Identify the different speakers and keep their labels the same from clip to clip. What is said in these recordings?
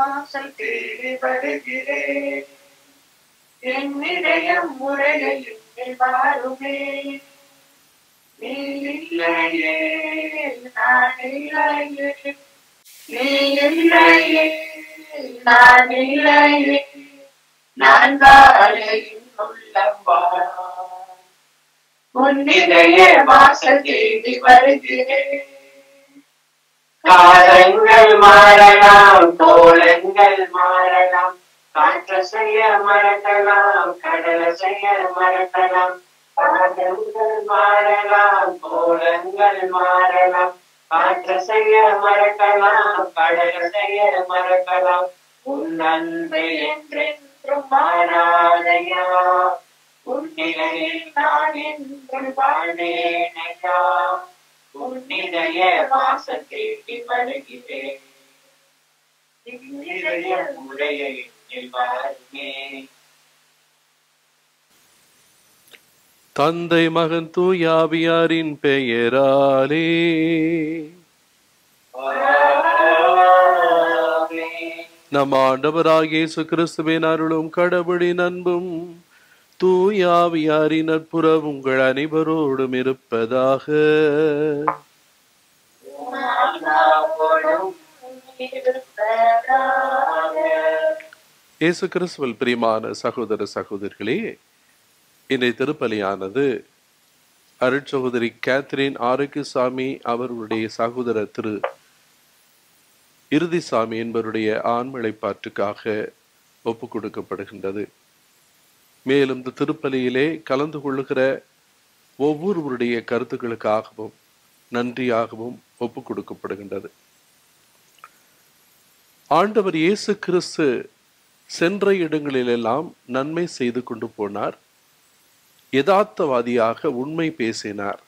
Speaker 1: வாசல் தேடி வருகிறேன் என் இதயம் முறையில் வாருமே நீ இல்லையே நான் இல்லையே நீ இல்லையே நான் இல்லையே நான் வாழையின் உள்ளம் வாழான் உன்னிடையே வாசல் தேடி வருகிறேன்
Speaker 2: காலங்கள் மாறலாம் கோலங்கள் மாறலாம் காற்ற செய்ய மறக்கலாம் கடல செய்ய மறக்கலாம் காலங்கள் மாறலாம் கோலங்கள் மாறலாம் காற்ற செய்ய மறக்கலாம் கடல செய்ய மறக்கலாம் உன் அன்பு என்றென்றும் மாறாதையா உன் நிலையில் நான் என்றும் வாழ்வேனையா உன்னிடைய வாசல் தேடி வருகிறேன் இன்றைய முறையை பாருமே
Speaker 3: தந்தை மகன் தூயாவியாரின் பெயராலே நம் ஆண்டவராகிய இயேசு கிறிஸ்துவின் அருளும் கடவுளின் அன்பும் தூயாவியாரின் நட்புறவு உங்கள் அனைவரோடும் இருப்பதாக
Speaker 1: ஆன்மாவோடும் இருப்பதாக.
Speaker 3: இயேசு கிறிஸ்துவில் பிரியமான சகோதர சகோதரிகளே இன்றைய திருப்பலியானது அருட்சகோதரி கேத்ரின் ஆரோக்கியசாமி அவர்களுடைய சகோதரர் திரு இறுதிசாமி என்பவருடைய ஆண்மழைப்பாற்றுக்காக ஒப்பு கொடுக்கப்படுகின்றது மேலும் இந்த திருப்பலியிலே கலந்து கொள்ளுகிற ஒவ்வொருவருடைய கருத்துக்களுக்காகவும் நன்றியாகவும் ஒப்பு கொடுக்கப்படுகின்றது ஆண்டவர் இயேசு கிறிஸ்து சென்ற இடங்களிலெல்லாம் நன்மை செய்து கொண்டு போனார் யதார்த்தவாதியாக உண்மை பேசினார்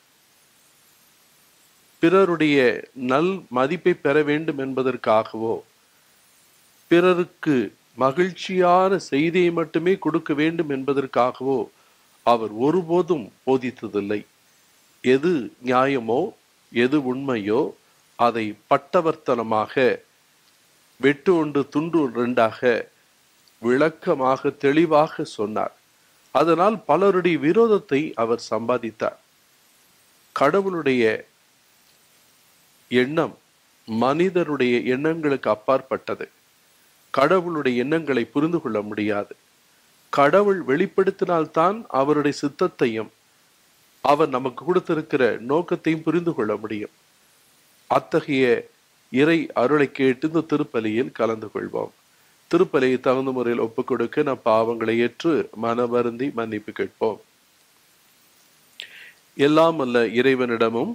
Speaker 3: பிறருடைய நல் மதிப்பை பெற வேண்டும் என்பதற்காகவோ பிறருக்கு மகிழ்ச்சியான செய்தியை மட்டுமே கொடுக்க வேண்டும் என்பதற்காகவோ அவர் ஒருபோதும் போதித்ததில்லை எது நியாயமோ எது உண்மையோ அதை பட்டவர்த்தனமாக வெட்டு ஒன்று துண்டு ரெண்டாக விளக்கமாக தெளிவாக சொன்னார் அதனால் பலருடைய விரோதத்தை அவர் சம்பாதித்தார் கடவுளுடைய எண்ணம் மனிதருடைய எண்ணங்களுக்கு அப்பாற்பட்டது கடவுளுடைய எண்ணங்களை புரிந்து கொள்ள முடியாது கடவுள் வெளிப்படுத்தினால்தான் அவருடைய சித்தத்தையும் அவர் நமக்கு கொடுத்திருக்கிற நோக்கத்தையும் புரிந்து கொள்ள முடியும் அத்தகைய இறை அருளை கேட்டு இந்த திருப்பலியில் கலந்து கொள்வோம் திருப்பலியை தகுந்த முறையில் ஒப்புக் கொடுக்க நம் பாவங்களை ஏற்று மனவருந்தி மன்னிப்பு கேட்போம் எல்லாம் அல்ல இறைவனிடமும்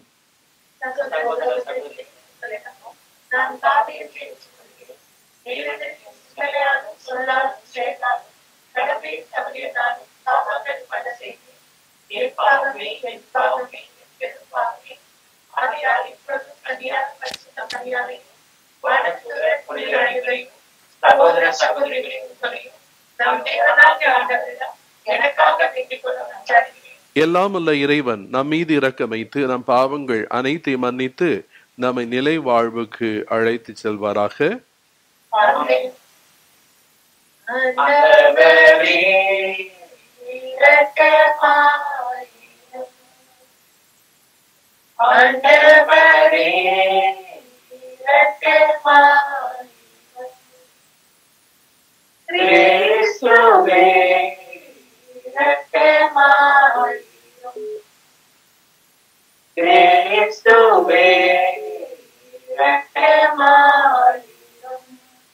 Speaker 1: நான் பாவியில் ஏற்றுக்கொள்கிறேன். தேவனுக்கு உண்மையாலும் சொல்லாலும் செயலாலும் கடமையில் தவறியதாலும் பாவங்கள் பல செய்தேன். என் பாவமே, என் பாவமே, என் பெரும் பாவமே. ஆகையால் இப்பொழுதும் கன்னியாக பரிசுத்த மரியாதையும் வானத்துள்ள புனிதர்களையும் சகோதர சகோதரிகளையும் உங்களையும் நம் தேவனாகிய ஆண்டவரிடம் எனக்காக வேண்டிக் கொள்ள மன்றாடுகிறேன்.
Speaker 3: எல்லாம் அல்ல இறைவன் நம் மீது இரக்கம் வைத்து நம் பாவங்கள் அனைத்தையும் மன்னித்து நம்மை நிலை வாழ்வுக்கு அழைத்து செல்வாராக
Speaker 1: ஆமென்.
Speaker 2: ஆண்டவரே,
Speaker 1: இரக்கமாயிரும். ஆண்டவரே, இரக்கமாயிரும்.
Speaker 2: கிறிஸ்துவே,
Speaker 1: இரக்கமாயிரும்.
Speaker 2: கிறிஸ்துவே,
Speaker 1: இரக்கமாயிரும்.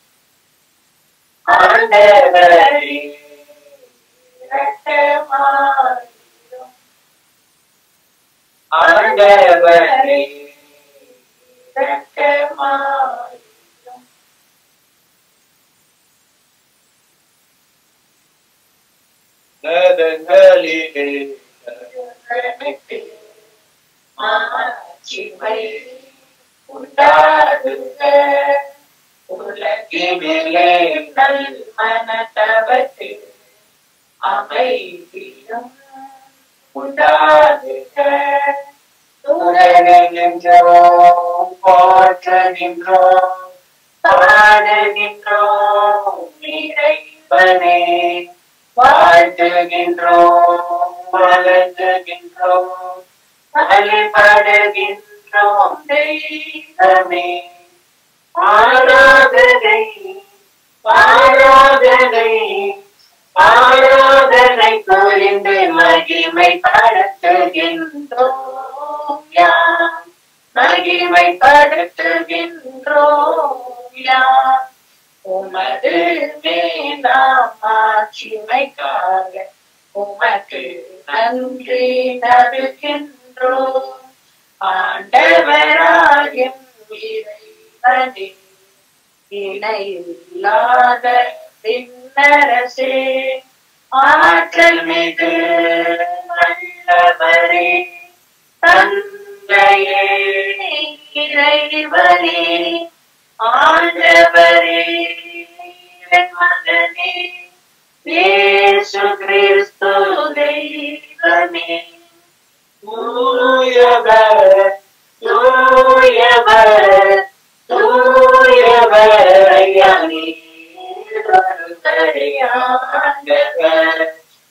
Speaker 2: ஆண்டவரே,
Speaker 1: இரக்கமாயிரும்.
Speaker 2: ஆண்டவரே,
Speaker 1: இரக்கமாயிரும்.
Speaker 2: நதங்களிலே
Speaker 1: மாட்சிமை உண்டாகுக. உலகினிலே நல் மனத்தவர்க்கு அமைதியும் உண்டாகுக.
Speaker 2: உடனே நின்றோம், போற்ற நின்றோம், பாட நின்றோம், வணங்குகின்றோம் வணங்குகின்றோம் வழிபடுகின்றோம் தெய்வமே ஆராதனை ஆராதனை ஆராதனை புரிந்து மகிமை படுத்துகின்றோம் யாம் மகிமை படுத்துகின்றோம் யாம் உமது வேண்டாம் ஆட்சிமைக்காக உமக்கு நன்றி நடுகின்றோம் ஆண்டவராயும் இறைவனே இணையில்லாத பின்னரசே ஆற்றல் மிகு நல்லவரே தந்தையே இறைவனே ஆண்டவரே என் மகனே இயேசு கிறிஸ்து தெய்வமே தூயவர் தூயவர் தூயவர் ஐயா நீர் ஒருவரே ஆண்டவர்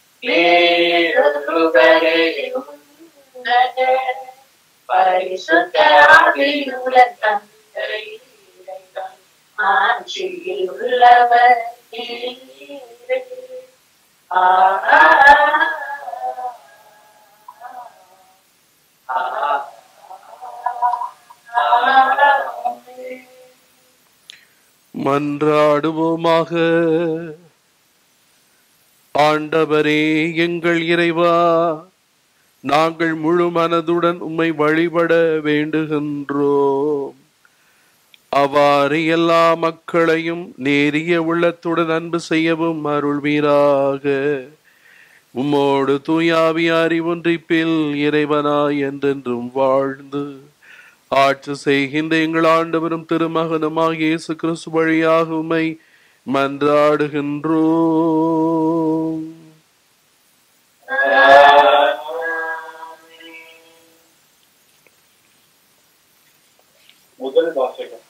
Speaker 2: வேறொருவரே உன்னதர். பரிசுத்த ஆவியுடன் தந்தை இறைவன் ஆட்சியில் உள்ளவர் நீரே. ஆ ஆ, ஆ, ஆ, ஆமென்.
Speaker 3: மன்றாடுவோமாக ஆண்டவரே எங்கள் இறைவா நாங்கள் முழு மனதுடன் உம்மை வழிபட வேண்டுகின்றோம் அவ்வாறு எல்லா மக்களையும் நேரிய உள்ளத்துடன் அன்பு செய்யவும் அருள்வீராக உம்மோடு தூயாவியாரி ஒன்றிப்பில் இறைவனாய் என்றென்றும் வாழ்ந்து ஆட்சி செய்கின்ற எங்கள் ஆண்டவரும் திருமகனுமாக இயேசு கிறிஸ்து வழியாக உம்மை மன்றாடுகின்றோம்
Speaker 4: முதல் வாசகம்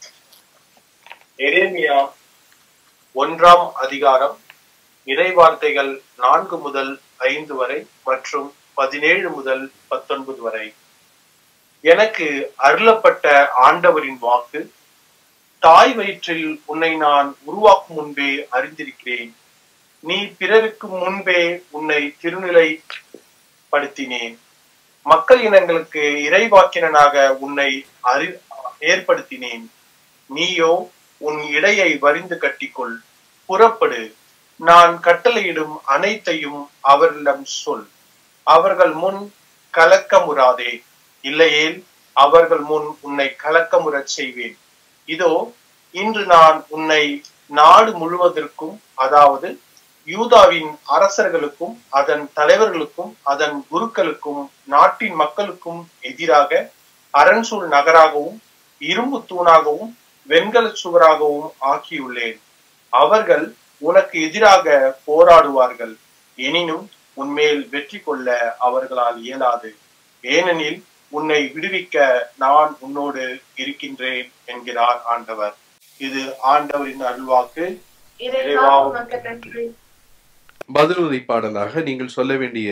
Speaker 4: எரேமியா ஒன்றாம் அதிகாரம் இறைவார்த்தைகள் நான்கு முதல் ஐந்து வரை மற்றும் பதினேழு முதல் பத்தொன்பது வரை எனக்கு அருளப்பட்ட ஆண்டவரின் வாக்கு தாய் வயிற்றில் உன்னை நான் உருவாக்கும் முன்பே அறிந்திருக்கிறேன் நீ பிறருக்கு முன்பே உன்னை திருநிலைப்படுத்தினேன் மக்கள் இனங்களுக்கு இறைவாக்கினனாக உன்னை அறி ஏற்படுத்தினேன் நீயோ உன் இடையை வரிந்து கட்டிக்கொள் புறப்படு நான் கட்டளையிடும் அனைத்தையும் அவர்களிடம் சொல் அவர்கள் முன் கலக்கமுறாதே இல்லையேல் அவர்கள் முன் உன்னை கலக்கமுறச் செய்வேன் இதோ இன்று நான் உன்னை நாடு முழுவதற்கும் அதாவது யூதாவின் அரசர்களுக்கும் அதன் தலைவர்களுக்கும் அதன் குருக்களுக்கும் நாட்டின் மக்களுக்கும் எதிராக அரண்சூழ் நகராகவும் இரும்பு தூணாகவும் வெண்கல சுவராகவும் ஆக்கியுள்ளேன் அவர்கள் உனக்கு எதிராக போராடுவார்கள் எனினும் உன்மேல் வெற்றி கொள்ள அவர்களால் இயலாது ஏனெனில் உன்னை விடுவிக்க நான் உன்னோடு இருக்கின்றேன் என்கிறார் ஆண்டவர் இது ஆண்டவரின் அருள்வாக்கு
Speaker 1: இறைவா உமக்கு நன்றி
Speaker 3: பதிலுரை பாடலாக நீங்கள் சொல்ல வேண்டிய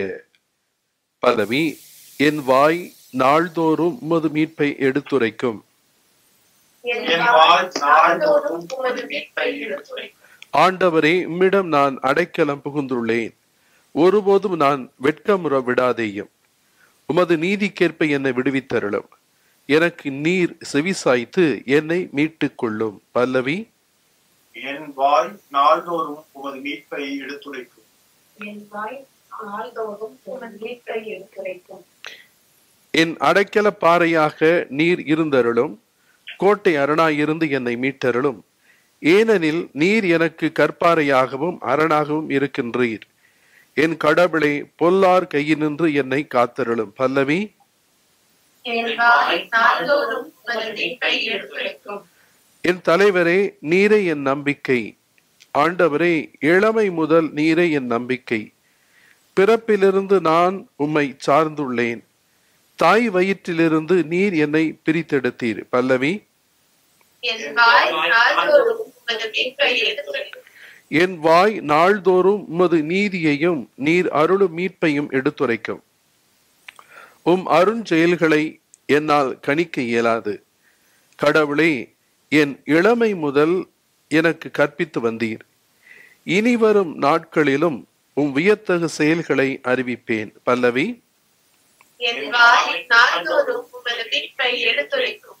Speaker 3: பதவி என் வாய் நாள்தோறும் உமது மீட்பை எடுத்துரைக்கும்
Speaker 1: என்
Speaker 4: என்
Speaker 1: வாய்
Speaker 4: வாய்
Speaker 1: நாள்தோறும் உமது மீட்பை எடுத்துரைக்கும்
Speaker 3: ஆண்டவரே உம்மிடம் நான் அடைக்கலம் புகுந்துள்ளேன் ஒருபோதும் நான் வெட்கமுற விடாதேயும் உமது நீதிக்கேற்ப என்னை விடுவித்தருளும் எனக்கு நீர் செவிசாய்த்து என்னை மீட்டுக் கொள்ளும் பல்லவி
Speaker 4: என் வாய் நாள்தோறும் உமது மீட்பை எடுத்துரைக்கும்
Speaker 1: என் வாய் நாள்தோறும் உமது மீட்பை எடுத்துரைக்கும்
Speaker 3: என் அடைக்கல பாறையாக நீர் இருந்தருளும் கோட்டை அரணாயிருந்து என்னை மீட்டருளும் ஏனெனில் நீர் எனக்கு கற்பாறையாகவும் அரணாகவும் இருக்கின்றீர் என் கடவுளை பொல்லார் கையினின்று என்னை காத்தருளும் பல்லவி
Speaker 1: என் வாய் நாள்தோறும் உமது மீட்பை எடுத்துரைக்கும்
Speaker 3: என் தலைவரே நீரே என் நம்பிக்கை ஆண்டவரே இளமை முதல் நீரே என் நம்பிக்கை பிறப்பிலிருந்து நான் உம்மை சார்ந்துள்ளேன் தாய் வயிற்றிலிருந்து நீர் என்னை பிரித்தெடுத்தீர் பல்லவி
Speaker 1: என் வாய் நாள்தோறும் உமது மீட்பை எடுத்துரைக்கும்
Speaker 3: என் வாய் நாள்தோறும் உமது நீதியையும் நீர் அருளும் மீட்பையும் எடுத்துரைக்கும் உம் அருஞ்செயல்களை என்னால் கணிக்க இயலாது கடவுளே என் இளமை முதல் எனக்கு கற்பித்து வந்தீர் இனி வரும் நாட்களிலும் உம் வியத்தகு செயல்களை அறிவிப்பேன் பல்லவி
Speaker 2: என் வாய் நாள்தோறும் உமது மீட்பை எடுத்துரைக்கும்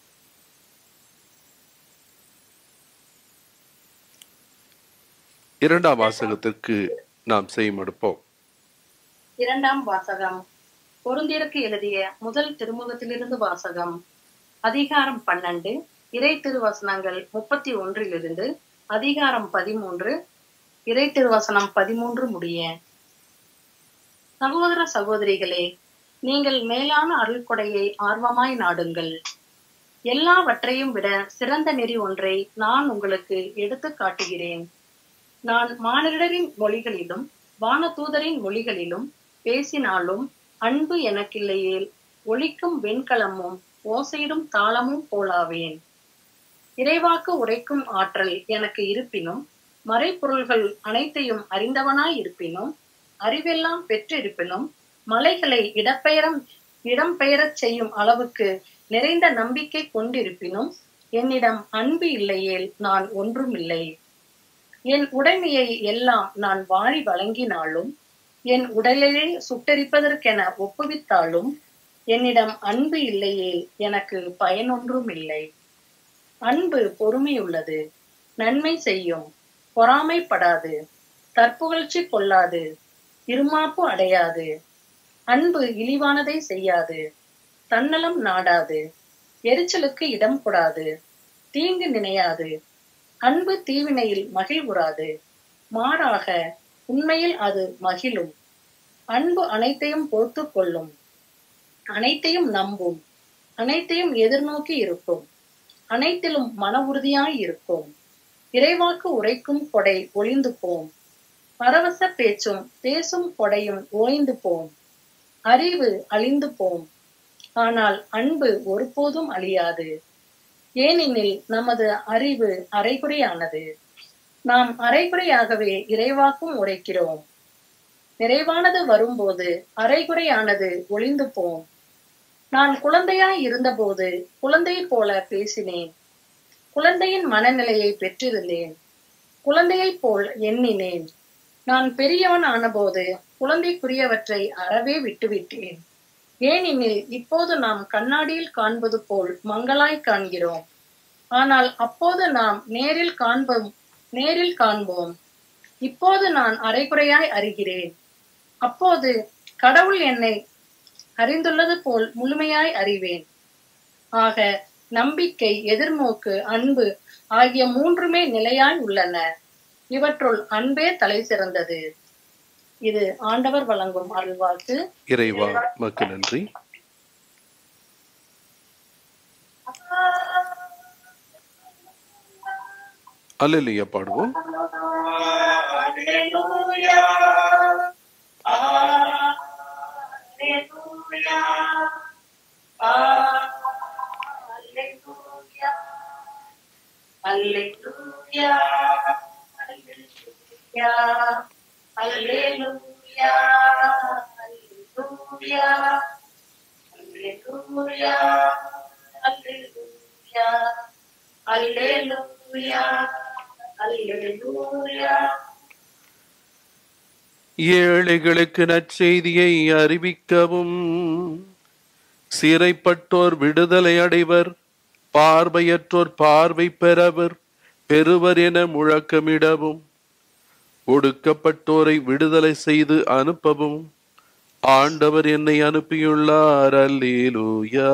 Speaker 3: இரண்டாம் வாசகத்திற்கு நாம் செய்யமெடுப்போம்
Speaker 5: இரண்டாம் வாசகம் பொருந்திற்கு எழுதிய முதல் திருமுகத்திலிருந்து வாசகம் அதிகாரம் பன்னெண்டு இறை திருவசனங்கள் முப்பத்தி ஒன்றிலிருந்து அதிகாரம் பதிமூன்று இறை திருவசனம் பதிமூன்று முடிய சகோதர சகோதரிகளே நீங்கள் மேலான அருள்கொடையை ஆர்வமாய் நாடுங்கள் எல்லாவற்றையும் விட சிறந்த நெறி ஒன்றை நான் உங்களுக்கு எடுத்து காட்டுகிறேன் நான் மானிடரின் மொழிகளிலும் வானதூதரின் மொழிகளிலும் பேசினாலும் அன்பு எனக்கில்லையேல் ஒலிக்கும் வெண்கலமும் ஓசையிடும் தாளமும் போலாவேன் இறைவாக்கு உரைக்கும் ஆற்றல் எனக்கு இருப்பினும் மறைப்பொருள்கள் அனைத்தையும் அறிந்தவனாய் இருப்பினும் அறிவெல்லாம் பெற்றிருப்பினும் மலைகளை இடப்பெயரம் இடம்பெயரச் செய்யும் அளவுக்கு நிறைந்த நம்பிக்கை கொண்டிருப்பினும் என்னிடம் அன்பு இல்லையேல் நான் ஒன்றுமில்லை என் உடைமையை எல்லாம் நான் வாரி வழங்கினாலும் என் உடலையே சுட்டரிப்பதற்கென ஒப்புவித்தாலும் என்னிடம் அன்பு இல்லையே எனக்கு பயனொன்றும் இல்லை அன்பு பொறுமையுள்ளது நன்மை செய்யும் பொறாமைப்படாது தற்புகழ்ச்சி கொள்ளாது இருமாப்பு அடையாது அன்பு இழிவானதை செய்யாது தன்னலம் நாடாது எரிச்சலுக்கு இடம் கொடாது தீங்கு நினையாது அன்பு தீவினையில் மகிழ்வுறாது மாறாக உண்மையில் அது மகிழும் அன்பு அனைத்தையும் பொறுத்து கொள்ளும் அனைத்தையும் நம்பும் அனைத்தையும் எதிர்நோக்கி இருக்கும் அனைத்திலும் மன உறுதியாய் இருக்கும் இறைவாக்கு உரைக்கும் கொடை ஒளிந்து போம் பரவச பேச்சும் பேசும் கொடையும் ஓய்ந்து போம் அறிவு அழிந்து போம் ஆனால் அன்பு ஒருபோதும் அழியாது ஏனெனில் நமது அறிவு அரைகுறையானது நாம் அரைகுறையாகவே இறைவாக்கும் உரைக்கிறோம் நிறைவானது வரும்போது அரைகுறையானது ஒளிந்து போம் நான் குழந்தையாய் இருந்தபோது குழந்தை போல பேசினேன் குழந்தையின் மனநிலையை பெற்றிருந்தேன் குழந்தையைப் போல் எண்ணினேன் நான் பெரியவன் ஆனபோது குழந்தைக்குரியவற்றை அறவே விட்டுவிட்டேன் ஏனெனில் இப்போது நாம் கண்ணாடியில் காண்பது போல் மங்களாய் காண்கிறோம் ஆனால் அப்போது நாம் நேரில் காண்போம் நேரில் காண்போம் இப்போது நான் அரைகுறையாய் அறிகிறேன் அப்போது கடவுள் என்னை அறிந்துள்ளது போல் முழுமையாய் அறிவேன் ஆக நம்பிக்கை எதிர்நோக்கு அன்பு ஆகிய மூன்றுமே நிலையாய் உள்ளன இவற்றுள் அன்பே தலை சிறந்தது இது ஆண்டவர் வழங்கும் அருள்வாக்கு
Speaker 3: இறைவா மக்கு நன்றி அல்லேலூயா பாடுவோம்
Speaker 2: Alleluia. Alleluia. Alleluia. Alleluia. Alleluia. Alleluia. Alleluia. Alleluia. Alleluia. Alleluia.
Speaker 3: ஏழைகளுக்கு நற்செய்தியை அறிவிக்கவும் சிறைப்பட்டோர் விடுதலை அடைவர் பார்வையற்றோர் பார்வை பெறவர் பெறுவர் என முழக்கமிடவும் ஒடுக்கப்பட்டோரை விடுதலை செய்து அனுப்பவும் ஆண்டவர் என்னை அனுப்பியுள்ளார் அல்லேலூயா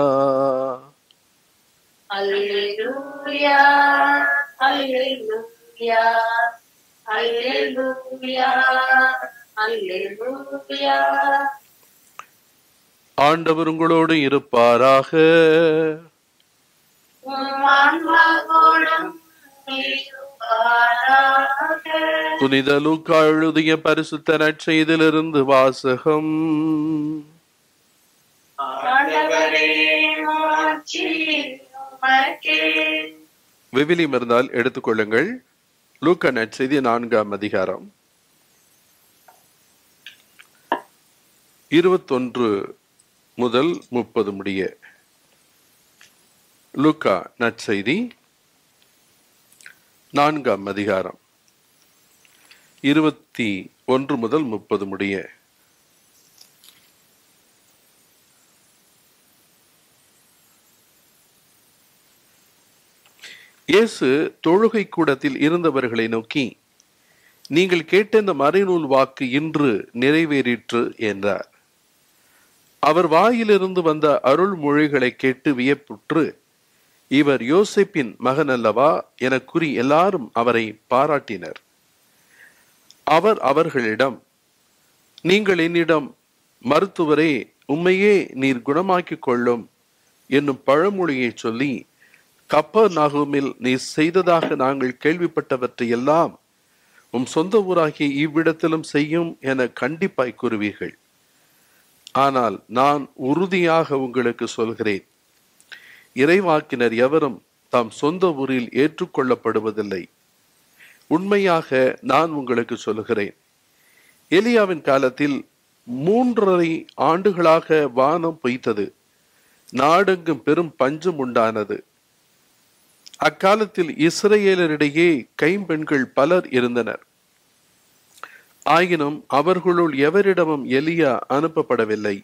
Speaker 2: Alleluia, Alleluia, Alleluia, Alleluia.
Speaker 3: ஆண்டவர் உங்களோடு இருப்பாராக
Speaker 2: உம் ஆன்மாவோடும் இருப்பாராக.
Speaker 3: புனித லூக்கா எழுதிய பரிசுத்த நற்செய்திலிருந்து வாசகம்
Speaker 2: ஆண்டவரே மாட்சி உமக்கே.
Speaker 3: விவிலியம் இருந்தால் எடுத்துக்கொள்ளுங்கள் லூக்கா நற்செய்தி நான்காம் அதிகாரம் இருபத்தொன்று முதல் முப்பது முடிய லூக்கா நற்செய்தி நான்காம் அதிகாரம் இருபத்தி ஒன்று முதல் முப்பது முடிய இயேசு தொழுகை கூடத்தில் இருந்தவர்களை நோக்கி நீங்கள் கேட்ட இந்த மறைநூல் வாக்கு இன்று நிறைவேறிற்று என்றார் அவர் வாயிலிருந்து வந்த அருள்மொழிகளை கேட்டு வியப்புற்று இவர் யோசேப்பின் மகன் அல்லவா என கூறி எல்லாரும் அவரை பாராட்டினர் அவர் அவர்களிடம் நீங்கள் என்னிடம் மருத்துவரே உம்மையே நீர் குணமாக்கிக் கொள்ளும் என்னும் பழமொழியை சொல்லி கப்பர் நாகுமில் நீ செய்ததாக நாங்கள் கேள்விப்பட்டவற்றை எல்லாம் உம் சொந்த ஊராகிய இவ்விடத்திலும் செய்யும் என கண்டிப்பாய் கூறுவீர்கள் ஆனால் நான் உறுதியாக உங்களுக்கு சொல்கிறேன் இறைவாக்கினர் எவரும் தாம் சொந்த ஊரில் ஏற்றுக்கொள்ளப்படுவதில்லை உண்மையாக நான் உங்களுக்கு சொல்கிறேன் எலியாவின் காலத்தில் மூன்றரை ஆண்டுகளாக வானம் பொய்த்தது நாடெங்கும் பெரும் பஞ்சம் உண்டானது அக்காலத்தில் இஸ்ரேலரிடையே கைம்பெண்கள் பலர் இருந்தனர் ஆயினும் அவர்களுள் எவரிடமும் எலியா அனுப்பப்படவில்லை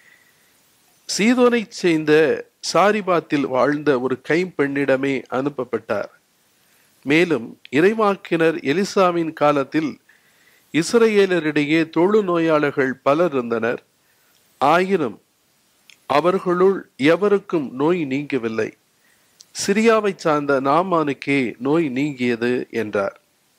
Speaker 3: சீதோனை சேர்ந்த சாரிபாத்தில் வாழ்ந்த ஒரு கைம்பெண்ணிடமே அனுப்பப்பட்டார் மேலும் இறைவாக்கினர் எலிசாவின் காலத்தில் இஸ்ரேலரிடையே தொழு நோயாளர்கள் பலர் இருந்தனர் ஆயினும் அவர்களுள் எவருக்கும் நோய் நீங்கவில்லை சிரியாவை சார்ந்த நாமானுக்கே நோய் நீங்கியது என்றார்